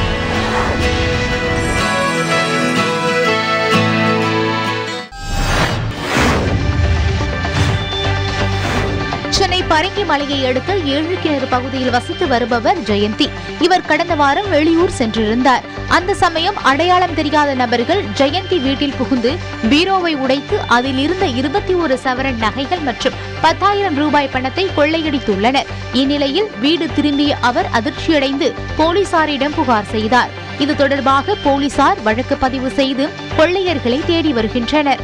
சென்னை பரங்கி மலையை அடுத்த ஏழு கிணறு பகுதியில் வசித்து வருபவர் ஜெயந்தி இவர் கடந்த வாரம் வெளியூர் சென்றிருந்தார் அந்த சமயம் அடையாளம் தெரியாத நபர்கள் ஜெயந்தி வீட்டில் புகுந்து பீரோவை உடைத்து அதில் இருந்த இருபத்தி ஒரு சவரன் நகைகள் மற்றும் பத்தாயிரம் ரூபாய் பணத்தை கொள்ளையடித்துள்ளனர் இந்நிலையில் வீடு திரும்பிய அவர் அதிர்ச்சியடைந்து போலீசாரிடம் புகார் செய்தார் இது தொடர்பாக போலீசார் வழக்கு பதிவு செய்து கொள்ளையர்களை தேடி வருகின்றனர்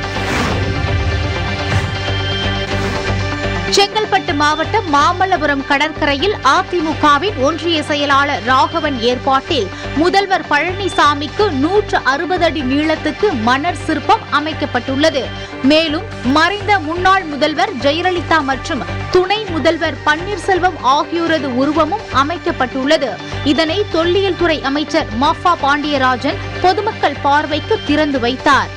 செங்கல்பட்டு மாவட்டம் மாமல்லபுரம் கடற்கரையில் அதிமுகவின் ஒன்றிய செயலாளர் ராகவன் ஏற்பாட்டில் முதல்வர் பழனிசாமிக்கு நூற்று அறுபது அடி நீளத்துக்கு மணர் சிற்பம் அமைக்கப்பட்டுள்ளது மேலும் மறைந்த முன்னாள் முதல்வர் ஜெயலலிதா மற்றும் துணை முதல்வர் பன்னீர்செல்வம் ஆகியோரது உருவமும் அமைக்கப்பட்டுள்ளது இதனை தொல்லியல் துறை அமைச்சர் மஃபா பாண்டியராஜன் பொதுமக்கள் பார்வைக்கு திறந்து வைத்தார்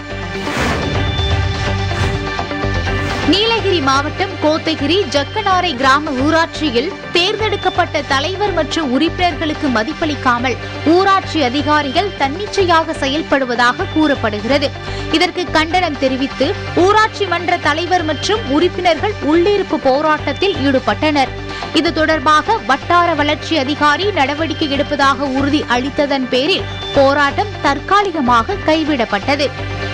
நீலகிரி மாவட்டம் கோத்தகிரி ஜக்கனாரை கிராம ஊராட்சியில் தேர்ந்தெடுக்கப்பட்ட தலைவர் மற்றும் உறுப்பினர்களுக்கு மதிப்பளிக்காமல் ஊராட்சி அதிகாரிகள் தன்னிச்சையாக செயல்படுவதாக கூறப்படுகிறது இதற்கு கண்டனம் தெரிவித்து ஊராட்சி மன்ற தலைவர் மற்றும் உறுப்பினர்கள் உள்ளிருப்பு போராட்டத்தில் ஈடுபட்டனர் இது தொடர்பாக வட்டார வளர்ச்சி அதிகாரி நடவடிக்கை எடுப்பதாக உறுதி அளித்ததன் பேரில் போராட்டம் தற்காலிகமாக கைவிடப்பட்டது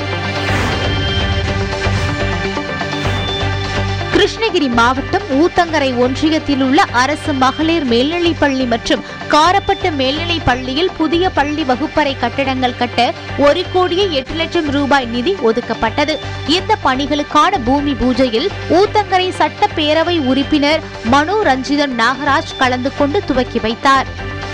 கிருஷ்ணகிரி மாவட்டம் ஊத்தங்கரை ஒன்றியத்தில் உள்ள அரசு மகளிர் மேல்நிலைப் பள்ளி மற்றும் காரப்பட்டு மேல்நிலைப் பள்ளியில் புதிய பள்ளி வகுப்பறை கட்டடங்கள் கட்ட ஒரு கோடியே எட்டு லட்சம் ரூபாய் நிதி ஒதுக்கப்பட்டது இந்த பணிகளுக்கான பூமி பூஜையில் ஊத்தங்கரை சட்டப்பேரவை உறுப்பினர் மனோ ரஞ்சிதம் நாகராஜ் கலந்து கொண்டு துவக்கி வைத்தார்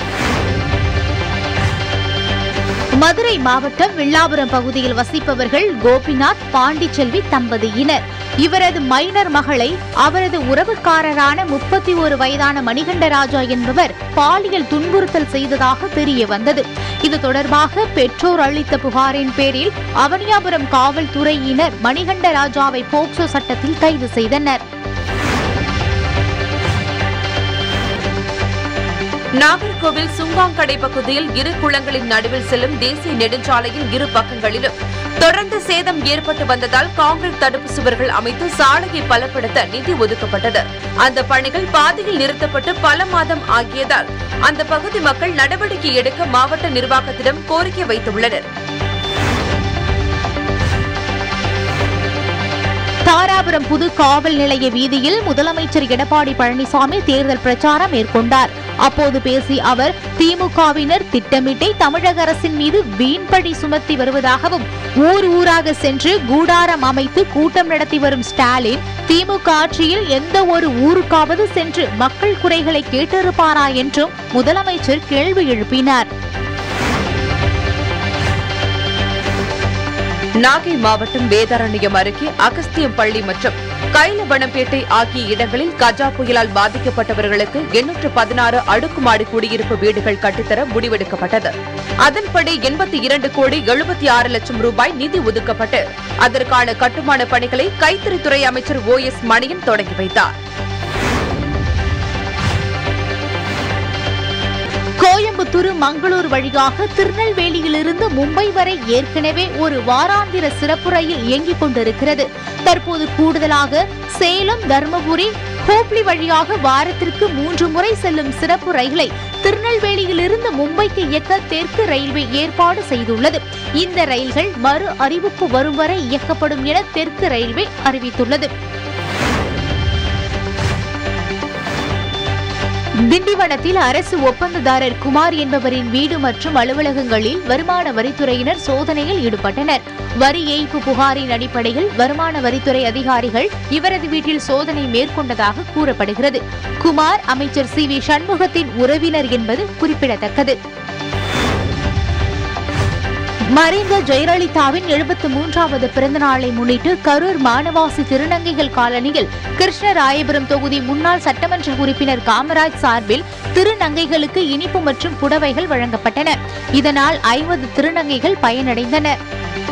மதுரை மாவட்டம் வில்லாபுரம் பகுதியில் வசிப்பவர்கள் கோபிநாத் பாண்டிச்செல்வி தம்பதியினர் இவரது மைனர் மகளை அவரது உறவுக்காரரான முப்பத்தி ஒரு வயதான மணிகண்டராஜா என்பவர் பாலியல் துன்புறுத்தல் செய்ததாக தெரிய வந்தது இது தொடர்பாக பெற்றோர் அளித்த புகாரின் பேரில் அவனியாபுரம் காவல்துறையினர் மணிகண்டராஜாவை போக்சோ சட்டத்தில் கைது செய்தனர் நாகர்கோவில் சுங்காங்கடை பகுதியில் இரு குளங்களின் நடுவில் செல்லும் தேசிய நெடுஞ்சாலையின் இரு பக்கங்களிலும் தொடர்ந்து சேதம் ஏற்பட்டு வந்ததால் கான்கிரீட் தடுப்பு சுவர்கள் அமைத்து சாலையை பலப்படுத்த நிதி ஒதுக்கப்பட்டது அந்த பணிகள் பாதியில் நிறுத்தப்பட்டு பல மாதம் ஆகியதால் அந்த பகுதி மக்கள் நடவடிக்கை எடுக்க மாவட்ட நிர்வாகத்திடம் கோரிக்கை வைத்துள்ளனர் தாராபுரம் புது காவல் நிலைய வீதியில் முதலமைச்சர் எடப்பாடி பழனிசாமி தேர்தல் பிரச்சாரம் மேற்கொண்டார் அப்போது பேசிய அவர் திமுகவினர் திட்டமிட்டே தமிழக அரசின் மீது வீண்பழி சுமத்தி வருவதாகவும் ஊர் ஊராக சென்று கூடாரம் அமைத்து கூட்டம் நடத்தி வரும் ஸ்டாலின் திமுக ஆட்சியில் எந்த ஒரு ஊருக்காவது சென்று மக்கள் குறைகளை கேட்டிருப்பாரா என்றும் முதலமைச்சர் கேள்வி எழுப்பினார் நாகை மாவட்டம் வேதாரண்யம் அருகே அகஸ்தியம் பள்ளி மற்றும் கைலவனம்பேட்டை ஆகிய இடங்களில் கஜா புயலால் பாதிக்கப்பட்டவர்களுக்கு எண்ணூற்று பதினாறு அடுக்குமாடி குடியிருப்பு வீடுகள் கட்டித்தர முடிவெடுக்கப்பட்டது அதன்படி எண்பத்தி இரண்டு கோடி எழுபத்தி ஆறு லட்சம் ரூபாய் நிதி ஒதுக்கப்பட்டு அதற்கான கட்டுமான பணிகளை கைத்தறித்துறை அமைச்சர் ஓ எஸ் மணியன் தொடங்கி வைத்தார் கோயம்புத்தூர் மங்களூர் வழியாக திருநெல்வேலியிலிருந்து மும்பை வரை ஏற்கனவே ஒரு வாராந்திர சிறப்பு ரயில் இயங்கிக் கொண்டிருக்கிறது தற்போது கூடுதலாக சேலம் தருமபுரி ஹூப்ளி வழியாக வாரத்திற்கு மூன்று முறை செல்லும் சிறப்பு ரயிலை திருநெல்வேலியிலிருந்து மும்பைக்கு இயக்க தெற்கு ரயில்வே ஏற்பாடு செய்துள்ளது இந்த ரயில்கள் மறு அறிவிப்பு வரும் வரை இயக்கப்படும் என தெற்கு ரயில்வே அறிவித்துள்ளது திண்டிவனத்தில் அரசு ஒப்பந்ததாரர் குமார் என்பவரின் வீடு மற்றும் அலுவலகங்களில் வருமான வரித்துறையினர் சோதனையில் ஈடுபட்டனர் வரி ஏய்ப்பு புகாரின் அடிப்படையில் வருமான வரித்துறை அதிகாரிகள் இவரது வீட்டில் சோதனை மேற்கொண்டதாக கூறப்படுகிறது குமார் அமைச்சர் சி வி சண்முகத்தின் உறவினர் என்பது குறிப்பிடத்தக்கது மறைந்த ஜெயலலிதாவின் எழுபத்து மூன்றாவது பிறந்த நாளை முன்னிட்டு கரூர் மானவாசி திருநங்கைகள் காலனியில் கிருஷ்ணராயபுரம் தொகுதி முன்னாள் சட்டமன்ற உறுப்பினர் காமராஜ் சார்பில் திருநங்கைகளுக்கு இனிப்பு மற்றும் புடவைகள் வழங்கப்பட்டன இதனால் ஐம்பது திருநங்கைகள் பயனடைந்தனர்